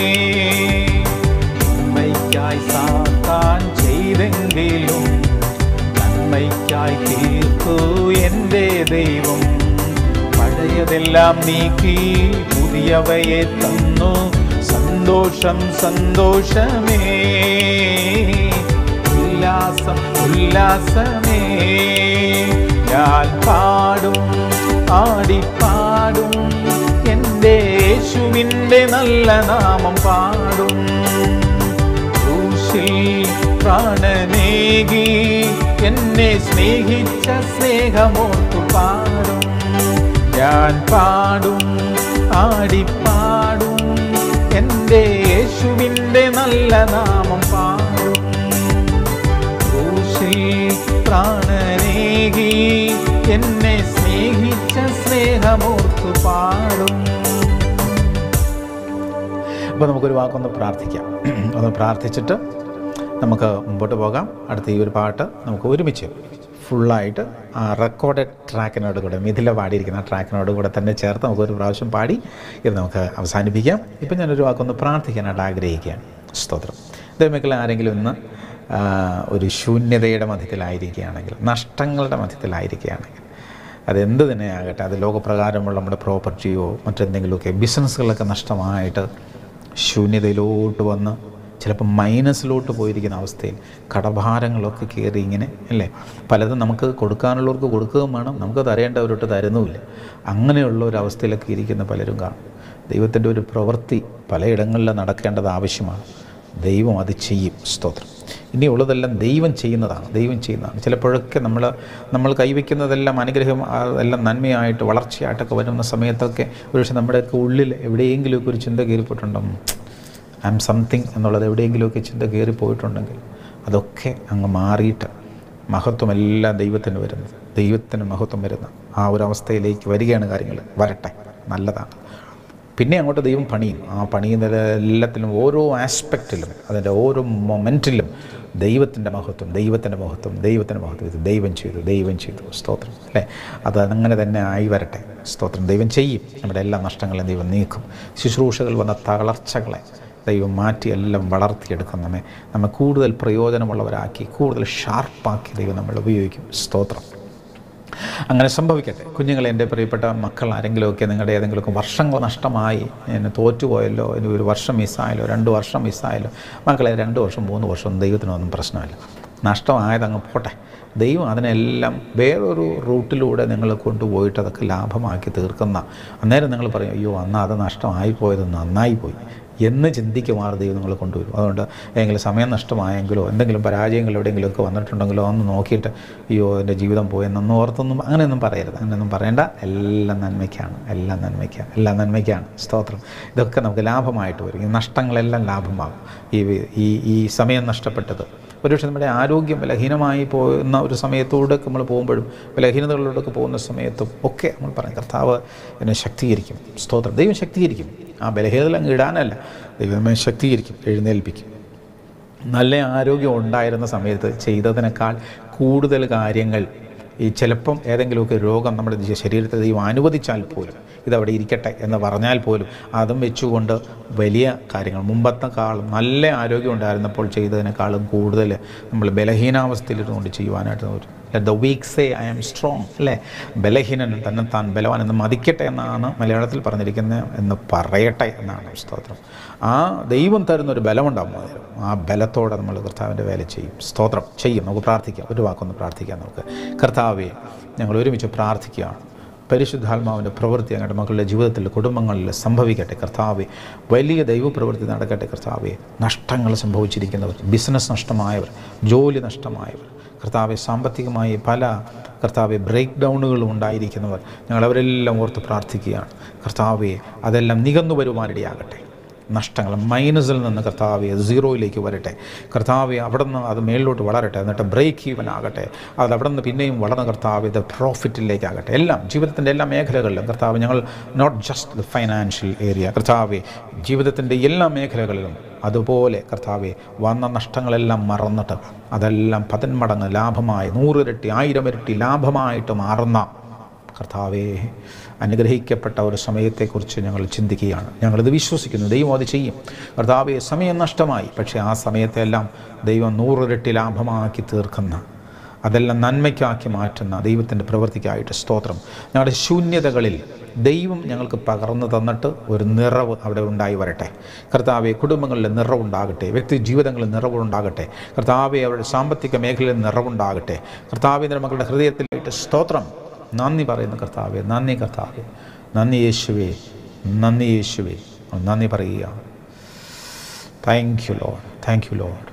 നന്മയ്ക്കായി സാത്താൻ ചെയ്തെങ്കിലും നന്മയ്ക്കായി തീർത്തു എൻ്റെ ദൈവം പഴയതെല്ലാം നീക്കി പുതിയവയെ തന്നു സന്തോഷം സന്തോഷമേ ഉല്ലാസം ഉല്ലാസമേ ഞാൻ പാടും ആടിപ്പാടും എൻ്റെ യേശുവിൻ്റെ നല്ല നാമം പാടും ക്രൂശിൽ പ്രാണനേകി എന്നെ സ്നേഹിച്ച സ്നേഹമോർത്തു പാടും ഞാൻ പാടും ആടിപ്പാടും എൻ്റെ യേശുവിൻ്റെ നല്ല നാമം പാടും ക്രൂശിൽ പ്രാണനേകി എന്നെ സ്നേഹിച്ച സ്നേഹമോർത്തു പാടും അപ്പോൾ നമുക്കൊരു വാക്കൊന്ന് പ്രാർത്ഥിക്കാം ഒന്ന് പ്രാർത്ഥിച്ചിട്ട് നമുക്ക് മുമ്പോട്ട് പോകാം അടുത്ത ഈ ഒരു പാട്ട് നമുക്ക് ഒരുമിച്ച് ഫുള്ളായിട്ട് ആ റെക്കോർഡഡ് ട്രാക്കിനോട് കൂടെ മിഥില പാടിയിരിക്കുന്ന ആ ട്രാക്കിനോട് കൂടെ തന്നെ ചേർത്ത് നമുക്ക് ഒരു പ്രാവശ്യം പാടി ഇത് നമുക്ക് അവസാനിപ്പിക്കാം ഇപ്പം ഞാനൊരു വാക്കൊന്ന് പ്രാർത്ഥിക്കാനായിട്ട് ആഗ്രഹിക്കുകയാണ് സ്തോത്രം ദൈവമക്കളെ ആരെങ്കിലും ഇന്ന് ആ, ഒരു ശൂന്യതയുടെ മധ്യത്തിലായിരിക്കുകയാണെങ്കിൽ നഷ്ടങ്ങളുടെ മധ്യത്തിലായിരിക്കുകയാണെങ്കിൽ അതെന്ത് തന്നെ ആകട്ടെ അത് ലോകപ്രകാരമുള്ള നമ്മുടെ പ്രോപ്പർട്ടിയോ മറ്റെന്തെങ്കിലുമൊക്കെ ബിസിനസ്സുകളൊക്കെ നഷ്ടമായിട്ട് ശൂന്യതയിലോട്ട് വന്ന് ചിലപ്പോൾ മൈനസിലോട്ട് പോയിരിക്കുന്ന അവസ്ഥയിൽ കടഭാരങ്ങളൊക്കെ കയറി ഇങ്ങനെ അല്ലേ പലതും നമുക്ക് കൊടുക്കാനുള്ളവർക്ക് കൊടുക്കുകയും വേണം നമുക്ക് തരേണ്ടവരോട്ട് തരുന്നുമില്ല അങ്ങനെയുള്ള ഒരു അവസ്ഥയിലൊക്കെ ഇരിക്കുന്ന പലരും കാണും ദൈവത്തിൻ്റെ ഒരു പ്രവൃത്തി പലയിടങ്ങളിൽ നടക്കേണ്ടത് ആവശ്യമാണ് ദൈവം അത് ചെയ്യും സ്തോത്രം ഇനിയുള്ളതെല്ലാം ദൈവം ചെയ്യുന്നതാണ് ദൈവം ചെയ്യുന്നതാണ് ചിലപ്പോഴൊക്കെ നമ്മൾ നമ്മൾ കൈവയ്ക്കുന്നതെല്ലാം അനുഗ്രഹം എല്ലാം നന്മയായിട്ട് വളർച്ചയായിട്ടൊക്കെ വരുന്ന സമയത്തൊക്കെ ഒരുപക്ഷെ നമ്മുടെയൊക്കെ ഉള്ളിൽ എവിടെയെങ്കിലുമൊക്കെ ഒരു ചിന്ത കയറിപ്പോയിട്ടുണ്ടാകും ഐ ആം സംതിങ് എന്നുള്ളത് എവിടെയെങ്കിലുമൊക്കെ ചിന്ത കയറിപ്പോയിട്ടുണ്ടെങ്കിൽ അതൊക്കെ അങ്ങ് മാറിയിട്ട് മഹത്വമെല്ലാം ദൈവത്തിന് വരുന്നത് ദൈവത്തിന് മഹത്വം വരുന്ന ആ ഒരു അവസ്ഥയിലേക്ക് വരികയാണ് കാര്യങ്ങൾ വരട്ടെ നല്ലതാണ് പിന്നെ അങ്ങോട്ട് ദൈവം പണിയും ആ പണിയുന്നത് എല്ലാത്തിലും ഓരോ ആസ്പെക്റ്റിലും അതിൻ്റെ ഓരോ മൊമെൻറ്റിലും ദൈവത്തിൻ്റെ മഹത്വം ദൈവത്തിൻ്റെ മഹത്വം ദൈവത്തിൻ്റെ മഹത്വം ഇത് ദൈവം ചെയ്തു ദൈവം ചെയ്തു സ്തോത്രം അല്ലേ അത് അങ്ങനെ തന്നെ ആയി വരട്ടെ സ്തോത്രം ദൈവം ചെയ്യും നമ്മുടെ എല്ലാ നഷ്ടങ്ങളും ദൈവം നീക്കും ശുശ്രൂഷകൾ വന്ന തളർച്ചകളെ ദൈവം മാറ്റി എല്ലാം വളർത്തിയെടുക്കും നമ്മെ നമ്മെ കൂടുതൽ പ്രയോജനമുള്ളവരാക്കി കൂടുതൽ ഷാർപ്പാക്കി ദൈവം നമ്മൾ ഉപയോഗിക്കും സ്തോത്രം അങ്ങനെ സംഭവിക്കട്ടെ കുഞ്ഞുങ്ങളെ എൻ്റെ പ്രിയപ്പെട്ട മക്കൾ ആരെങ്കിലുമൊക്കെ നിങ്ങളുടെ ഏതെങ്കിലുമൊക്കെ വർഷങ്ങൾ നഷ്ടമായി എന്നെ തോറ്റുപോയല്ലോ ഇനി ഒരു വർഷം മിസ്സായല്ലോ രണ്ട് വർഷം മിസ്സായല്ലോ മക്കളെ രണ്ട് വർഷം മൂന്ന് വർഷം ദൈവത്തിനൊന്നും പ്രശ്നമില്ല നഷ്ടമായത് അങ്ങ് പോട്ടെ ദൈവം അതിനെല്ലാം വേറൊരു റൂട്ടിലൂടെ നിങ്ങൾ കൊണ്ടുപോയിട്ട് അതൊക്കെ ലാഭമാക്കി തീർക്കുന്ന അന്നേരം നിങ്ങൾ പറയും അയ്യോ അന്ന് അത് നഷ്ടമായി പോയത് നന്നായി പോയി എന്ന് ചിന്തിക്കുമാർ ദൈവം നിങ്ങൾ കൊണ്ടുവരും അതുകൊണ്ട് ഏതെങ്കിലും സമയം നഷ്ടമായെങ്കിലോ എന്തെങ്കിലും പരാജയങ്ങൾ എവിടെയെങ്കിലുമൊക്കെ വന്നിട്ടുണ്ടെങ്കിലോ ഒന്ന് നോക്കിയിട്ട് അയ്യോ എൻ്റെ ജീവിതം പോയെന്നൊന്നും ഓർത്തൊന്നും അങ്ങനെയൊന്നും പറയരുത് അങ്ങനെയൊന്നും പറയേണ്ട എല്ലാം നന്മയ്ക്കാണ് എല്ലാം നന്മയ്ക്കാണ് എല്ലാം നന്മയ്ക്കാണ് സ്തോത്രം ഇതൊക്കെ നമുക്ക് ലാഭമായിട്ട് വരും ഈ നഷ്ടങ്ങളെല്ലാം ലാഭമാകും ഈ ഈ ഈ സമയം നഷ്ടപ്പെട്ടത് ഒരുപക്ഷെ നമ്മുടെ ആരോഗ്യം ബലഹീനമായി പോകുന്ന ഒരു സമയത്തൂടെ നമ്മൾ പോകുമ്പോഴും ബലഹീനതകളിലൂടെയൊക്കെ പോകുന്ന സമയത്തും ഒക്കെ നമ്മൾ പറയും കർത്താവ് എന്നെ ശക്തീകരിക്കും സ്തോത്രം ദൈവം ശക്തീകരിക്കും ആ ബലഹീനതകൾ അങ്ങ് ഇടാനല്ല ദൈവമേ ശക്തീകരിക്കും എഴുന്നേൽപ്പിക്കും നല്ല ആരോഗ്യം ഉണ്ടായിരുന്ന സമയത്ത് ചെയ്തതിനേക്കാൾ കൂടുതൽ കാര്യങ്ങൾ ഈ ചിലപ്പം ഏതെങ്കിലുമൊക്കെ രോഗം നമ്മുടെ ജ- ശരീരത്തിൽ ദൈവം അനുവദിച്ചാൽ പോലും ഇതവിടെ ഇരിക്കട്ടെ എന്ന് പറഞ്ഞാൽ പോലും അതും വെച്ചുകൊണ്ട് വലിയ കാര്യങ്ങൾ മുമ്പത്തെക്കാളും നല്ല ആരോഗ്യം ഉണ്ടായിരുന്നപ്പോൾ ചെയ്തതിനേക്കാളും കൂടുതൽ നമ്മൾ ബലഹീനാവസ്ഥയിലിരുന്നുകൊണ്ട് ചെയ്യുവാനായിട്ട് ഒരു the weak say I am strong അല്ലേ ബലഹീനൻ തന്നെ താൻ ബലവാൻ എന്ന് മതിക്കട്ടെ എന്നാണ് മലയാളത്തിൽ പറഞ്ഞിരിക്കുന്നത് എന്ന് പറയട്ടെ എന്നാണ് സ്തോത്രം ആ ദൈവം തരുന്ന ഒരു ബലമുണ്ടാകും അതിന്. ആ ബലത്തോടെ നമ്മൾ കർത്താവിൻ്റെ വേല ചെയ്യും സ്തോത്രം ചെയ്യും നമുക്ക് പ്രാർത്ഥിക്കാം ഒരു വാക്കൊന്ന് പ്രാർത്ഥിക്കാം നമുക്ക് കർത്താവെ ഞങ്ങൾ ഒരുമിച്ച് പ്രാർത്ഥിക്കുകയാണ് പരിശുദ്ധാത്മാവിൻ്റെ പ്രവൃത്തി ഞങ്ങളുടെ മക്കളുടെ ജീവിതത്തിൽ കുടുംബങ്ങളിൽ സംഭവിക്കട്ടെ കർത്താവെ വലിയ ദൈവപ്രവൃത്തി നടക്കട്ടെ കർത്താവെ നഷ്ടങ്ങൾ സംഭവിച്ചിരിക്കുന്നവർ ബിസിനസ് നഷ്ടമായവർ ജോലി നഷ്ടമായവർ കർത്താവെ സാമ്പത്തികമായി പല കർത്താവെ ബ്രേക്ക് ഡൗണുകളും ഉണ്ടായിരിക്കുന്നവർ ഞങ്ങൾ അവരെല്ലാം ഓർത്ത് പ്രാർത്ഥിക്കുകയാണ് കർത്താവെ അതെല്ലാം നികന്നു വരുവാനിടയാകട്ടെ നഷ്ടങ്ങൾ മൈനസിൽ നിന്ന് കർത്താവെ സീറോയിലേക്ക് വരട്ടെ കർത്താവെ അവിടെ നിന്ന് അത് മേളിലോട്ട് വളരട്ടെ എന്നിട്ട് ബ്രേക്ക് ഈവൻ ആകട്ടെ അത് അവിടെ നിന്ന് പിന്നെയും വളർന്ന കർത്താവ് ഇത് പ്രോഫിറ്റിലേക്കാകട്ടെ എല്ലാം ജീവിതത്തിൻ്റെ എല്ലാ മേഖലകളിലും കർത്താവ് ഞങ്ങൾ not just the financial area കർത്താവെ ജീവിതത്തിൻ്റെ എല്ലാ മേഖലകളിലും അതുപോലെ കർത്താവെ വന്ന നഷ്ടങ്ങളെല്ലാം മറന്നിട്ട് അതെല്ലാം പതിന്മടങ്ങ് ലാഭമായി നൂറിരട്ടി ആയിരം ഇരട്ടി ലാഭമായിട്ട് മാറുന്ന കർത്താവെ അനുഗ്രഹിക്കപ്പെട്ട ഒരു സമയത്തെക്കുറിച്ച് ഞങ്ങൾ ചിന്തിക്കുകയാണ് ഞങ്ങളിത് വിശ്വസിക്കുന്നു ദൈവം അത് ചെയ്യും കർത്താവെ സമയം നഷ്ടമായി പക്ഷേ ആ സമയത്തെല്ലാം ദൈവം നൂറിരട്ടി ലാഭമാക്കി തീർക്കുന്ന അതെല്ലാം നന്മയ്ക്കാക്കി മാറ്റുന്ന ദൈവത്തിൻ്റെ പ്രവൃത്തിക്കായിട്ട് സ്തോത്രം ഞങ്ങളുടെ ശൂന്യതകളിൽ ദൈവം ഞങ്ങൾക്ക് പകർന്നു തന്നിട്ട് ഒരു നിറവ് അവിടെ ഉണ്ടായി വരട്ടെ കർത്താവെ കുടുംബങ്ങളിൽ നിറവുണ്ടാകട്ടെ വ്യക്തി ജീവിതങ്ങളിൽ നിറവുണ്ടാകട്ടെ കർത്താവെ അവരുടെ സാമ്പത്തിക മേഖലയിൽ നിറവുണ്ടാകട്ടെ കർത്താവിൻ്റെ മക്കളുടെ ഹൃദയത്തിലായിട്ട് സ്തോത്രം നന്ദി പറയുന്ന കർത്താവെ നന്ദി കർത്താവെ നന്ദി യേശുവേ നന്ദി യേശുവേ നന്ദി പറയുക thank you Lord thank you Lord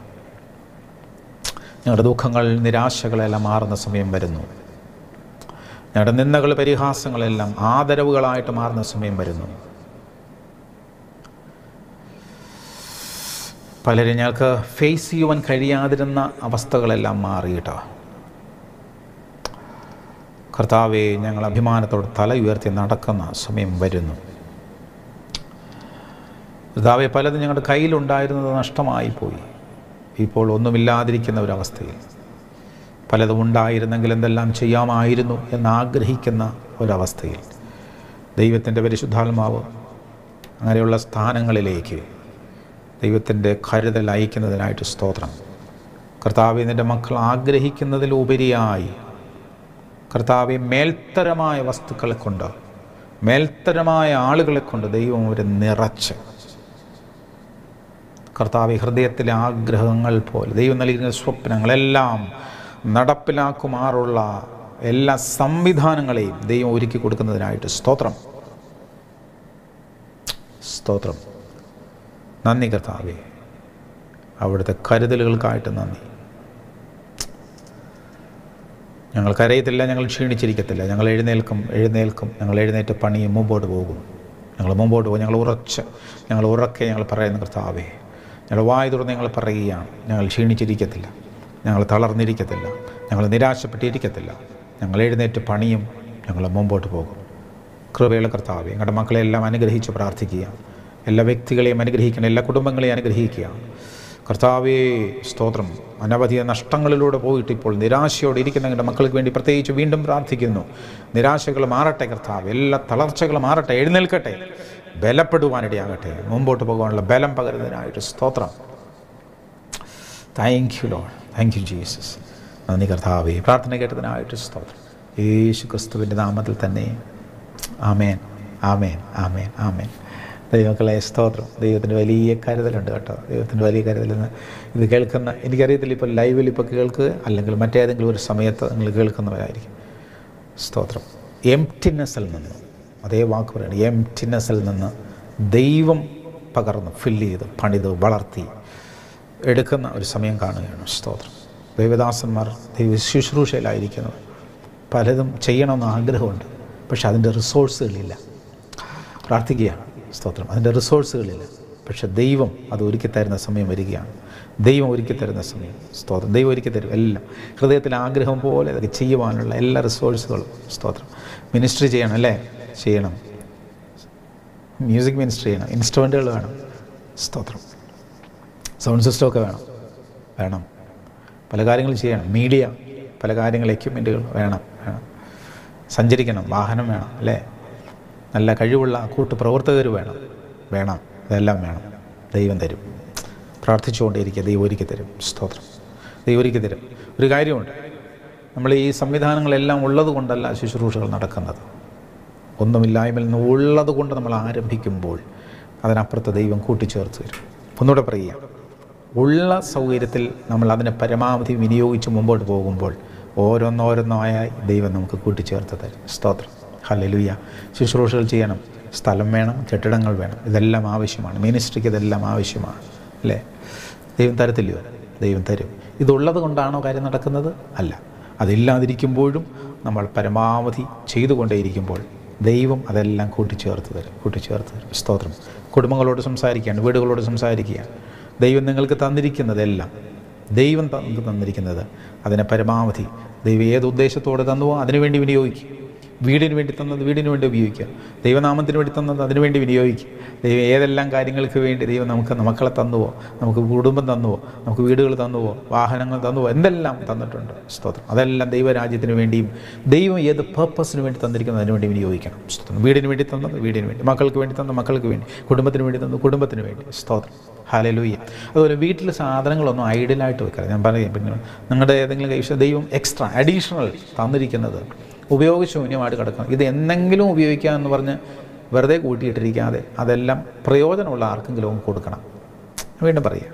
ഞങ്ങളുടെ ദുഃഖങ്ങൾ നിരാശകളെല്ലാം മാറുന്ന സമയം വരുന്നു ഞങ്ങളുടെ നിന്ദകൾ പരിഹാസങ്ങളെല്ലാം ആദരവുകളായിട്ട് മാറുന്ന സമയം വരുന്നു പലരും ഞങ്ങൾക്ക് ഫേസ് ചെയ്യുവാൻ കഴിയാതിരുന്ന അവസ്ഥകളെല്ലാം മാറിയിട്ടോ കർത്താവെ ഞങ്ങൾ അഭിമാനത്തോടെ തല ഉയർത്തി നടക്കുന്ന സമയം വരുന്നു കർത്താവെ പലതും ഞങ്ങളുടെ കയ്യിലുണ്ടായിരുന്നത് നഷ്ടമായി പോയി ഇപ്പോൾ ഒന്നുമില്ലാതിരിക്കുന്ന ഒരവസ്ഥയിൽ പലതും ഉണ്ടായിരുന്നെങ്കിൽ എന്തെല്ലാം ചെയ്യാമായിരുന്നു എന്നാഗ്രഹിക്കുന്ന ഒരവസ്ഥയിൽ ദൈവത്തിൻ്റെ പരിശുദ്ധാത്മാവ് അങ്ങനെയുള്ള സ്ഥാനങ്ങളിലേക്ക് ദൈവത്തിൻ്റെ കരുതൽ അയക്കുന്നതിനായിട്ട് സ്തോത്രം കർത്താവ് നിൻ്റെ മക്കൾ ആഗ്രഹിക്കുന്നതിലുപരിയായി കർത്താവെ മേൽത്തരമായ വസ്തുക്കളെ കൊണ്ട് മേൽത്തരമായ ആളുകളെ കൊണ്ട് ദൈവം അവരെ നിറച്ച് കർത്താവ് ഹൃദയത്തിലെ ആഗ്രഹങ്ങൾ പോലെ ദൈവം നൽകുന്ന സ്വപ്നങ്ങളെല്ലാം നടപ്പിലാക്കുമാറുള്ള എല്ലാ സംവിധാനങ്ങളെയും ദൈവം ഒരുക്കി കൊടുക്കുന്നതിനായിട്ട് സ്തോത്രം സ്തോത്രം നന്ദി കർത്താവേ അവിടുത്തെ കരുതലുകൾക്കായിട്ട് നന്ദി ഞങ്ങൾ കരയത്തില്ല ഞങ്ങൾ ക്ഷീണിച്ചിരിക്കത്തില്ല ഞങ്ങൾ എഴുന്നേൽക്കും എഴുന്നേൽക്കും ഞങ്ങൾ എഴുന്നേറ്റ് പണിയും മുമ്പോട്ട് പോകും ഞങ്ങൾ മുമ്പോട്ട് പോകും ഞങ്ങൾ ഉറച്ച് ഞങ്ങൾ ഉറക്കെ ഞങ്ങൾ പറയുന്ന കർത്താവേ ഞങ്ങൾ വായു തുറന്ന് ഞങ്ങൾ പറയുകയാണ് ഞങ്ങൾ ക്ഷീണിച്ചിരിക്കത്തില്ല ഞങ്ങൾ തളർന്നിരിക്കത്തില്ല ഞങ്ങൾ നിരാശപ്പെട്ടിരിക്കത്തില്ല ഞങ്ങൾ എഴുന്നേറ്റ് പണിയും ഞങ്ങൾ മുമ്പോട്ട് പോകും കൃപയുള്ള കർത്താവെ ഞങ്ങളുടെ മക്കളെ എല്ലാം അനുഗ്രഹിച്ച് പ്രാർത്ഥിക്കുക എല്ലാ വ്യക്തികളെയും അനുഗ്രഹിക്കണം എല്ലാ കുടുംബങ്ങളെയും അനുഗ്രഹിക്കുക കർത്താവേ സ്തോത്രം അനവധി നഷ്ടങ്ങളിലൂടെ പോയിട്ട് ഇപ്പോൾ നിരാശയോടെ ഇരിക്കുന്ന ഞങ്ങളുടെ മക്കൾക്ക് വേണ്ടി പ്രത്യേകിച്ച് വീണ്ടും പ്രാർത്ഥിക്കുന്നു നിരാശകൾ മാറട്ടെ കർത്താവ് എല്ലാ തളർച്ചകളും മാറട്ടെ എഴുന്നേൽക്കട്ടെ ബലപ്പെടുവാനിടയാകട്ടെ മുമ്പോട്ട് പോകാനുള്ള ബലം പകരുന്നതിനായിട്ട് സ്തോത്രം thank you Lord thank you Jesus നന്ദി കർത്താവേ പ്രാർത്ഥന കേട്ടതിനായിട്ട് സ്തോത്രം യേശു ക്രിസ്തുവിൻ്റെ നാമത്തിൽ തന്നെ ആമേൻ ആമേൻ ആമേൻ ആമേൻ ദൈവമക്കളെ സ്തോത്രം ദൈവത്തിൻ്റെ വലിയ കരുതലുണ്ട് കേട്ടോ ദൈവത്തിൻ്റെ വലിയ കരുതലെന്ന് ഇത് കേൾക്കുന്ന എനിക്കറിയത്തില്ല ഇപ്പോൾ ലൈവിൽ ഇപ്പോൾ കേൾക്കുക അല്ലെങ്കിൽ മറ്റേതെങ്കിലും ഒരു സമയത്ത് നിങ്ങൾ കേൾക്കുന്നവരായിരിക്കും സ്തോത്രം എംറ്റിനെസ്സിൽ നിന്ന് അതേ വാക്ക് പറയുന്നത് എംറ്റിനെസ്സിൽ നിന്ന് ദൈവം പകർന്ന് ഫില്ല് ചെയ്ത് പണിത് വളർത്തി എടുക്കുന്ന ഒരു സമയം കാണുകയാണ് സ്തോത്രം ദൈവദാസന്മാർ ദൈവ ശുശ്രൂഷയിലായിരിക്കുന്നവർ പലതും ചെയ്യണമെന്ന് ആഗ്രഹമുണ്ട് പക്ഷെ അതിൻ്റെ റിസോഴ്സുകളില്ല പ്രാർത്ഥിക്കുകയാണ് സ്തോത്രം അതിൻ്റെ റിസോഴ്സുകളില്ല പക്ഷെ ദൈവം അത് ഒരുക്കി തരുന്ന സമയം വരികയാണ് ദൈവം ഒരുക്കി തരുന്ന സമയം സ്തോത്രം ദൈവം ഒരുക്കി തരും എല്ലാം ഹൃദയത്തിൽ ആഗ്രഹം പോലെ അതൊക്കെ ചെയ്യുവാനുള്ള എല്ലാ റിസോഴ്സുകളും സ്തോത്രം മിനിസ്ട്രി ചെയ്യണം അല്ലേ ചെയ്യണം മ്യൂസിക് മിനിസ്ട്രി ചെയ്യണം ഇൻസ്ട്രുമെൻറ്റുകൾ വേണം സ്തോത്രം സൗണ്ട് സിസ്റ്റമൊക്കെ വേണം വേണം പല കാര്യങ്ങളും ചെയ്യണം മീഡിയ പല കാര്യങ്ങൾ എക്യുപ്മെൻറ്റുകൾ വേണം വേണം സഞ്ചരിക്കണം വാഹനം വേണം അല്ലേ നല്ല കഴിവുള്ള കൂട്ടു പ്രവർത്തകർ വേണം വേണം ഇതെല്ലാം വേണം ദൈവം തരും പ്രാർത്ഥിച്ചുകൊണ്ടേയിരിക്കുക ദൈവം ഒരുക്കി തരും സ്തോത്രം ദൈവം ഒരുക്കി തരും ഒരു കാര്യമുണ്ട് നമ്മൾ ഈ സംവിധാനങ്ങളെല്ലാം ഉള്ളത് കൊണ്ടല്ല ശുശ്രൂഷകൾ നടക്കുന്നത് ഒന്നുമില്ലായ്മയിൽ നിന്ന് ഉള്ളത് കൊണ്ട് നമ്മൾ ആരംഭിക്കുമ്പോൾ അതിനപ്പുറത്ത് ദൈവം കൂട്ടിച്ചേർത്ത് തരും ഒന്നുകൂടെ പറയുക ഉള്ള സൗകര്യത്തിൽ നമ്മൾ അതിനെ പരമാവധി വിനിയോഗിച്ച് മുമ്പോട്ട് പോകുമ്പോൾ ഓരോന്നോരോന്നായി ദൈവം നമുക്ക് കൂട്ടിച്ചേർത്ത് തരും സ്തോത്രം ഹല്ലേലൂയ ശുശ്രൂഷകൾ ചെയ്യണം സ്ഥലം വേണം കെട്ടിടങ്ങൾ വേണം ഇതെല്ലാം ആവശ്യമാണ് മിനിസ്ട്രിക്ക് ഇതെല്ലാം ആവശ്യമാണ് അല്ലേ ദൈവം തരത്തില്ലയോ ദൈവം തരും ഇതുള്ളത് കൊണ്ടാണോ കാര്യം നടക്കുന്നത് അല്ല അതില്ലാതിരിക്കുമ്പോഴും നമ്മൾ പരമാവധി ചെയ്തുകൊണ്ടേയിരിക്കുമ്പോൾ ദൈവം അതെല്ലാം കൂട്ടിച്ചേർത്ത് തരും കൂട്ടിച്ചേർത്ത് തരും സ്തോത്രം കുടുംബങ്ങളോട് സംസാരിക്കുകയാണ് വീടുകളോട് സംസാരിക്കുകയാണ് ദൈവം നിങ്ങൾക്ക് തന്നിരിക്കുന്നതെല്ലാം ദൈവം നിങ്ങൾക്ക് തന്നിരിക്കുന്നത് അതിനെ പരമാവധി ദൈവം ഏത് ഉദ്ദേശത്തോടെ തന്നുവോ അതിനുവേണ്ടി വിനിയോഗിക്കും വീടിന് വേണ്ടി തന്നത് വീടിന് വേണ്ടി ഉപയോഗിക്കുക ദൈവനാമത്തിന് വേണ്ടി തന്നത് അതിനു വേണ്ടി വിനിയോഗിക്കുക ദൈവം ഏതെല്ലാം കാര്യങ്ങൾക്ക് വേണ്ടി ദൈവം നമുക്ക് മക്കളെ തന്നുവോ നമുക്ക് കുടുംബം തന്നുവോ നമുക്ക് വീടുകൾ തന്നുവോ വാഹനങ്ങൾ തന്നുവോ എന്തെല്ലാം തന്നിട്ടുണ്ട് സ്തോത്രം അതെല്ലാം ദൈവരാജ്യത്തിന് വേണ്ടിയും ദൈവം ഏത് പർപ്പസിന് വേണ്ടി തന്നിരിക്കുന്നത് അതിനു വേണ്ടി വിനിയോഗിക്കണം സ്തോത്രം വീടിന് വേണ്ടി തന്നത് വീടിന് വേണ്ടി മക്കൾക്ക് വേണ്ടി തന്നത് മക്കൾക്ക് വേണ്ടി കുടുംബത്തിന് വേണ്ടി തന്നത് കുടുംബത്തിന് വേണ്ടി സ്തോത്രം ഹാലലൂയ്യ അതുപോലെ വീട്ടിൽ സാധനങ്ങളൊന്നും ഐഡിയലായിട്ട് വെക്കരുത് ഞാൻ പറയും പിന്നെ നിങ്ങളുടെ ഏതെങ്കിലും കൈവശം ദൈവം എക്സ്ട്രാ അഡീഷണൽ തന്നിരിക്കുന്നത് ഉപയോഗശൂന്യമായിട്ട് കിടക്കണം ഇത് എന്തെങ്കിലും ഉപയോഗിക്കാമെന്ന് പറഞ്ഞ് വെറുതെ കൂട്ടിയിട്ടിരിക്കാതെ അതെല്ലാം പ്രയോജനമുള്ള ആർക്കെങ്കിലും ഒന്ന് കൊടുക്കണം വീണ്ടും പറയുക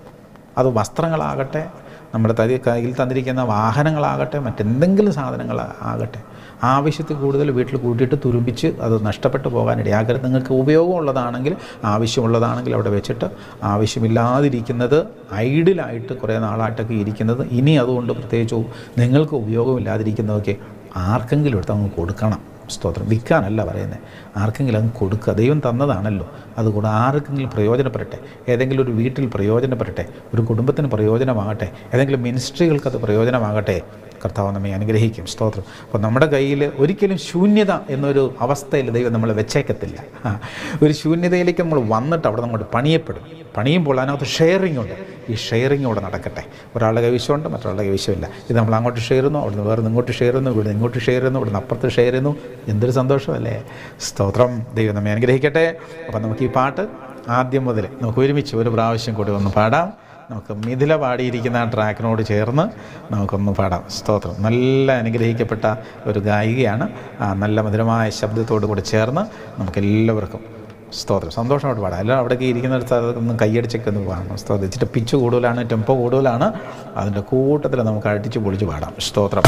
അത് വസ്ത്രങ്ങളാകട്ടെ നമ്മുടെ തരി കയ്യിൽ തന്നിരിക്കുന്ന വാഹനങ്ങളാകട്ടെ മറ്റെന്തെങ്കിലും സാധനങ്ങൾ ആകട്ടെ ആവശ്യത്തിൽ കൂടുതൽ വീട്ടിൽ കൂട്ടിയിട്ട് തുരുമ്പിച്ച് അത് നഷ്ടപ്പെട്ടു പോകാൻ ഇടയാക്കരുത് നിങ്ങൾക്ക് ഉപയോഗമുള്ളതാണെങ്കിൽ ആവശ്യമുള്ളതാണെങ്കിൽ അവിടെ വെച്ചിട്ട് ആവശ്യമില്ലാതിരിക്കുന്നത് ഐഡിലായിട്ട് കുറേ നാളായിട്ടൊക്കെ ഇരിക്കുന്നത് ഇനി അതുകൊണ്ട് പ്രത്യേകിച്ച് നിങ്ങൾക്ക് ഉപയോഗമില്ലാതിരിക്കുന്നതൊക്കെ ആർക്കെങ്കിലും എടുത്ത് അങ്ങ് കൊടുക്കണം സ്തോത്രം വിൽക്കാനല്ല പറയുന്നത് ആർക്കെങ്കിലും അങ്ങ് കൊടുക്കുക ദൈവം തന്നതാണല്ലോ അതുകൊണ്ട് ആർക്കെങ്കിലും പ്രയോജനപ്പെടട്ടെ ഏതെങ്കിലും ഒരു വീട്ടിൽ പ്രയോജനപ്പെടട്ടെ ഒരു കുടുംബത്തിന് പ്രയോജനമാകട്ടെ ഏതെങ്കിലും മിനിസ്ട്രികൾക്ക് അത് പ്രയോജനമാകട്ടെ കർത്താവ് നമ്മെ അനുഗ്രഹിക്കും സ്തോത്രം അപ്പോൾ നമ്മുടെ കയ്യിൽ ഒരിക്കലും ശൂന്യത എന്നൊരു അവസ്ഥയിൽ ദൈവം നമ്മളെ വെച്ചേക്കത്തില്ല ആ, ഒരു ശൂന്യതയിലേക്ക് നമ്മൾ വന്നിട്ട് അവിടെ നമ്മൾ പണിയപ്പെടും പണിയുമ്പോൾ അതിനകത്ത് ഷെയറിംഗ് ഉണ്ട് ഈ ഷെയറിംഗ് ഇവിടെ നടക്കട്ടെ ഒരാളുടെ കൈവശമുണ്ട് മറ്റൊരാളുടെ കൈവശമില്ല ഇത് നമ്മൾ അങ്ങോട്ട് ഷെയർ ചെയ്യുന്നു അവിടുന്ന് വേറെ ഇങ്ങോട്ട് ഷെയർ ചെയ്യുന്നു ഇവിടെ ഇങ്ങോട്ട് ഷെയർ ചെയ്യുന്നു ഇവിടുന്ന് അപ്പുറത്ത് ഷെയർ ചെയ്യുന്നു എന്തൊരു സന്തോഷമല്ലേ സ്തോത്രം ദൈവം നമ്മെ അനുഗ്രഹിക്കട്ടെ അപ്പം നമുക്ക് ഈ പാട്ട് ആദ്യം മുതൽ നമുക്ക് ഒരുമിച്ച് ഒരു പ്രാവശ്യം കൂടി ഒന്ന് പാടാം നമുക്ക് മിഥില പാടിയിരിക്കുന്ന ആ ട്രാക്കിനോട് ചേർന്ന് നമുക്കൊന്ന് പാടാം സ്തോത്രം നല്ല അനുഗ്രഹിക്കപ്പെട്ട ഒരു ഗായികയാണ് ആ നല്ല മധുരമായ ശബ്ദത്തോട് കൂടി ചേർന്ന് നമുക്ക് എല്ലാവർക്കും സ്തോത്രം സന്തോഷമായിട്ട് പാടാം എല്ലാം അവിടേക്ക് ഇരിക്കുന്ന സ്ഥലത്തൊന്നും കൈയടിച്ചൊക്കെ ഒന്ന് പാടണം സ്തോത്രം ഇച്ചിട്ട് പിച്ച് കൂടുതലാണ് ടെമ്പോ കൂടുതലാണ് അതിൻ്റെ കൂട്ടത്തിൽ നമുക്ക് അടിച്ച് പൊളിച്ച് പാടാം സ്തോത്രം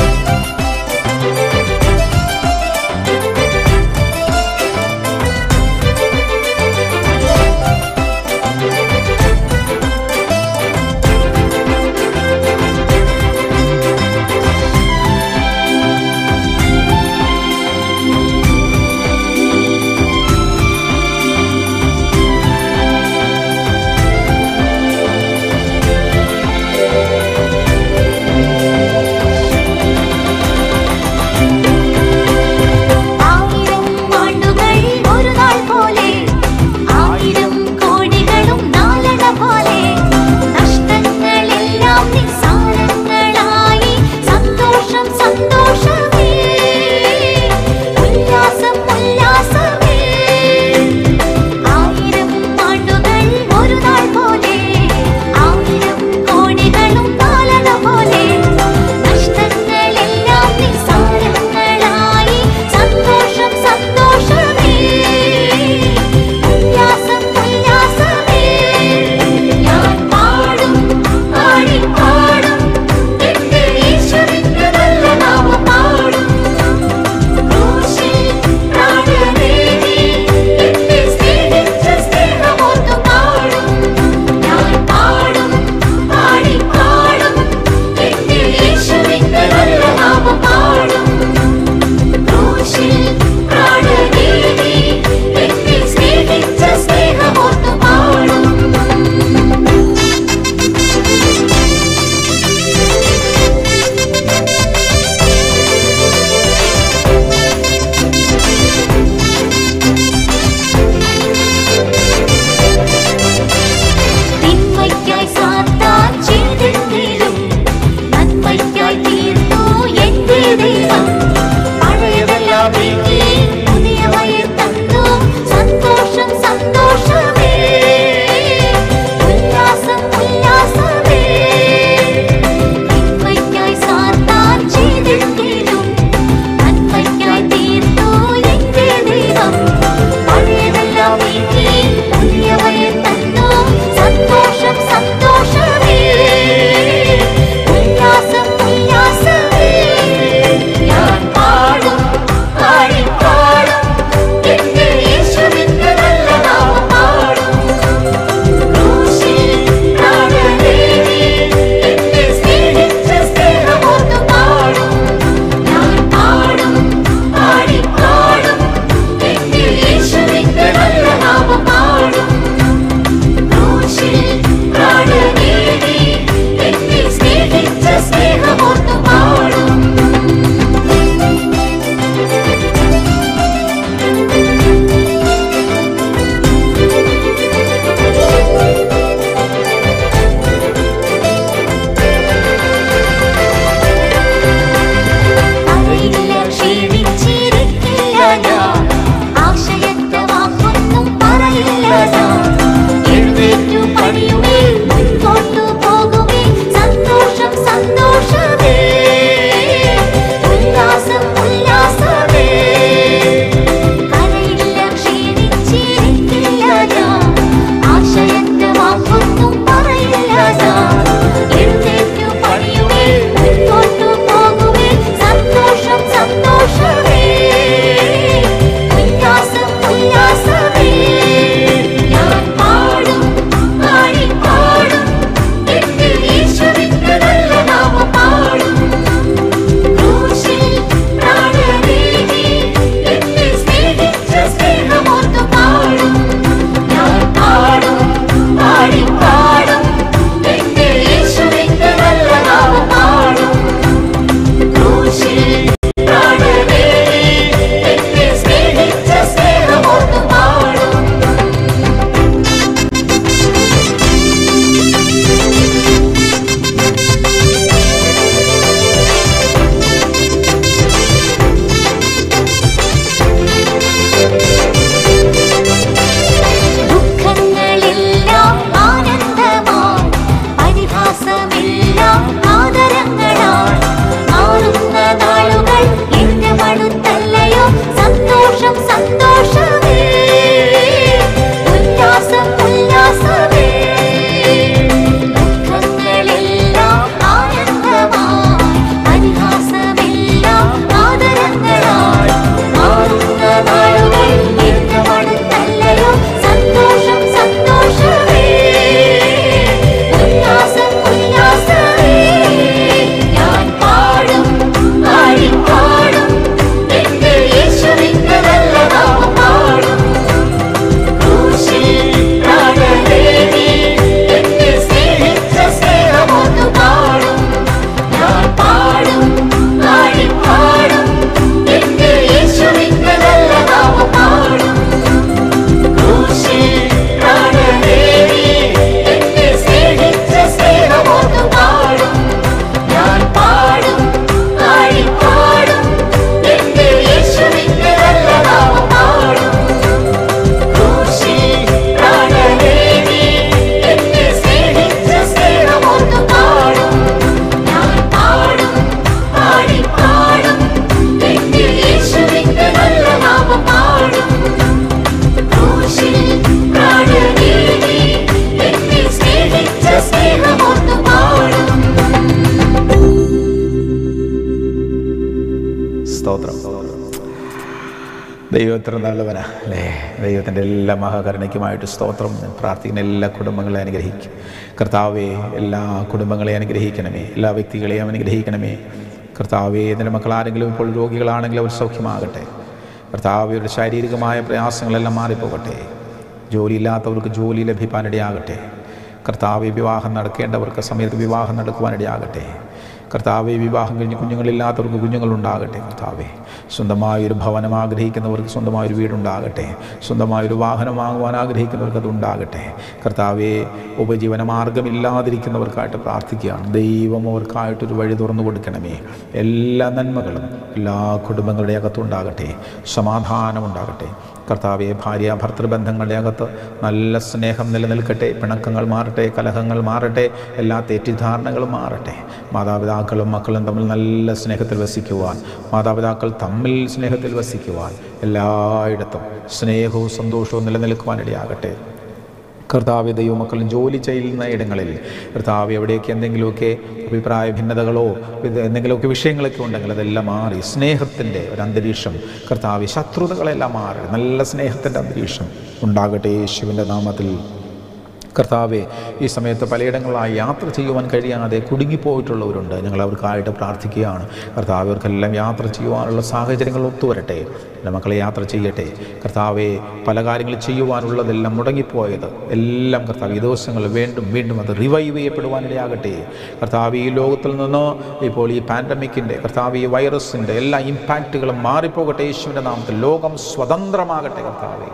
ദൈവത്തിന് നല്ലവനാ അല്ലേ ദൈവത്തിൻ്റെ എല്ലാ മഹാകരുണയ്ക്കുമായിട്ട് സ്തോത്രം ഞാൻ പ്രാർത്ഥിക്കുന്ന എല്ലാ കുടുംബങ്ങളെ അനുഗ്രഹിക്കും കർത്താവെ എല്ലാ കുടുംബങ്ങളെ അനുഗ്രഹിക്കണമേ എല്ലാ വ്യക്തികളെയും അനുഗ്രഹിക്കണമേ കർത്താവെ ഇതിൻ്റെ മക്കൾ ആരെങ്കിലും ഇപ്പോൾ രോഗികളാണെങ്കിലും അവർ സൗഖ്യമാകട്ടെ കർത്താവയുടെ ശാരീരികമായ പ്രയാസങ്ങളെല്ലാം മാറിപ്പോകട്ടെ ജോലിയില്ലാത്തവർക്ക് ജോലി ലഭിക്കാനിടയാകട്ടെ കർത്താവ് വിവാഹം നടക്കേണ്ടവർക്ക് സമയത്ത് വിവാഹം നടക്കുവാനിടയാകട്ടെ കർത്താവെ വിവാഹം കഴിഞ്ഞ് കുഞ്ഞുങ്ങളില്ലാത്തവർക്ക് കുഞ്ഞുങ്ങളുണ്ടാകട്ടെ കർത്താവെ സ്വന്തമായൊരു ഭവനം ആഗ്രഹിക്കുന്നവർക്ക് സ്വന്തമായൊരു വീടുണ്ടാകട്ടെ സ്വന്തമായൊരു വാഹനം വാങ്ങുവാൻ ആഗ്രഹിക്കുന്നവർക്ക് അതുണ്ടാകട്ടെ കർത്താവെ ഉപജീവന മാർഗമില്ലാതിരിക്കുന്നവർക്കായിട്ട് പ്രാർത്ഥിക്കുകയാണ് ദൈവം അവർക്കായിട്ടൊരു വഴി തുറന്നു കൊടുക്കണമേ എല്ലാ നന്മകളും എല്ലാ കുടുംബങ്ങളുടെ അകത്തുണ്ടാകട്ടെ സമാധാനമുണ്ടാകട്ടെ കർത്താവെ ഭാര്യ ഭർത്തൃബന്ധങ്ങളുടെ അകത്ത് നല്ല സ്നേഹം നിലനിൽക്കട്ടെ പിണക്കങ്ങൾ മാറട്ടെ കലഹങ്ങൾ മാറട്ടെ എല്ലാ തെറ്റിദ്ധാരണകളും മാറട്ടെ മാതാപിതാക്കളും മക്കളും തമ്മിൽ നല്ല സ്നേഹത്തിൽ വസിക്കുവാൻ മാതാപിതാക്കൾ തമ്മിൽ സ്നേഹത്തിൽ വസിക്കുവാൻ എല്ലായിടത്തും സ്നേഹവും സന്തോഷവും നിലനിൽക്കുവാനിടയാകട്ടെ കർത്താവ് ദൈവമക്കളും ജോലി ചെയ്യുന്ന ഇടങ്ങളിൽ കർത്താവ് എവിടെയൊക്കെ എന്തെങ്കിലുമൊക്കെ അഭിപ്രായ ഭിന്നതകളോ ഇത് എന്തെങ്കിലുമൊക്കെ വിഷയങ്ങളൊക്കെ ഉണ്ടെങ്കിൽ അതെല്ലാം മാറി സ്നേഹത്തിൻ്റെ ഒരു അന്തരീക്ഷം കർത്താവ് ശത്രുതകളെല്ലാം മാറി നല്ല സ്നേഹത്തിൻ്റെ അന്തരീക്ഷം ഉണ്ടാകട്ടെ യേശുവിൻ്റെ നാമത്തിൽ കർത്താവെ ഈ സമയത്ത് പലയിടങ്ങളിലായി യാത്ര ചെയ്യുവാൻ കഴിയാതെ കുടുങ്ങിപ്പോയിട്ടുള്ളവരുണ്ട് ഞങ്ങൾ അവർക്കായിട്ട് പ്രാർത്ഥിക്കുകയാണ് കർത്താവ് അവർക്കെല്ലാം യാത്ര ചെയ്യുവാനുള്ള സാഹചര്യങ്ങൾ ഒത്തുവരട്ടെ എൻ്റെ മക്കളെ യാത്ര ചെയ്യട്ടെ കർത്താവെ പല കാര്യങ്ങൾ ചെയ്യുവാനുള്ളതെല്ലാം മുടങ്ങിപ്പോയത് എല്ലാം കർത്താവ് ഈ ദിവസങ്ങൾ വീണ്ടും വീണ്ടും അത് റിവൈവ് ചെയ്യപ്പെടുവാനിടയാകട്ടെ കർത്താവ് ഈ ലോകത്തിൽ നിന്ന് ഇപ്പോൾ ഈ പാൻഡമിക്കിൻ്റെ കർത്താവ് ഈ വൈറസിൻ്റെ എല്ലാ ഇമ്പാക്റ്റുകളും മാറിപ്പോകട്ടെ യേശുവിൻ്റെ നാമത്തിൽ ലോകം സ്വതന്ത്രമാകട്ടെ കർത്താവേ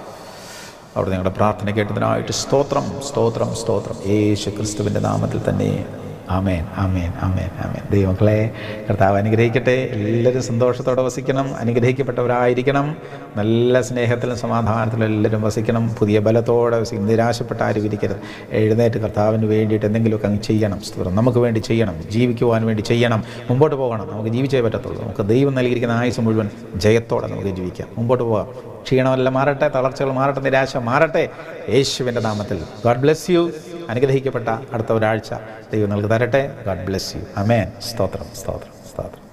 അവിടെ നിങ്ങളുടെ പ്രാർത്ഥന കേട്ടതിനായിട്ട് സ്തോത്രം സ്തോത്രം സ്തോത്രം യേശു ക്രിസ്തുവിൻ്റെ നാമത്തിൽ തന്നെ ആമേൻ ആമേൻ ആമേൻ ആമേൻ ദൈവങ്ങളെ കർത്താവ് അനുഗ്രഹിക്കട്ടെ എല്ലാവരും സന്തോഷത്തോടെ വസിക്കണം അനുഗ്രഹിക്കപ്പെട്ടവരായിരിക്കണം നല്ല സ്നേഹത്തിലും സമാധാനത്തിലും എല്ലാവരും വസിക്കണം പുതിയ ബലത്തോടെ വസിക്കണം നിരാശപ്പെട്ട ആരും ഇരിക്കരുത് എഴുന്നേറ്റ് കർത്താവിന് വേണ്ടിയിട്ട് എന്തെങ്കിലുമൊക്കെ അങ്ങ് ചെയ്യണം സ്തോത്രം നമുക്ക് വേണ്ടി ചെയ്യണം ജീവിക്കുവാൻ വേണ്ടി ചെയ്യണം മുമ്പോട്ട് പോകണം നമുക്ക് ജീവിച്ചേ പറ്റത്തുള്ളൂ നമുക്ക് ദൈവം നൽകിയിരിക്കുന്ന ആയുസ് മുഴുവൻ ജയത്തോടെ നമുക്ക് ജീവിക്കാം മുമ്പോട്ട് പോകാം ക്ഷീണമെല്ലാം മാറട്ടെ തളർച്ചകൾ മാറട്ടെ നിരാശ മാറട്ടെ യേശുവിൻ്റെ നാമത്തിൽ ഗോഡ് ബ്ലെസ് യു അനുഗ്രഹിക്കപ്പെട്ട അടുത്ത ഒരാഴ്ച ദൈവം നൽകി തരട്ടെ ഗോഡ് ബ്ലെസ് യു അമേൻ സ്തോത്രം സ്തോത്രം സ്തോത്രം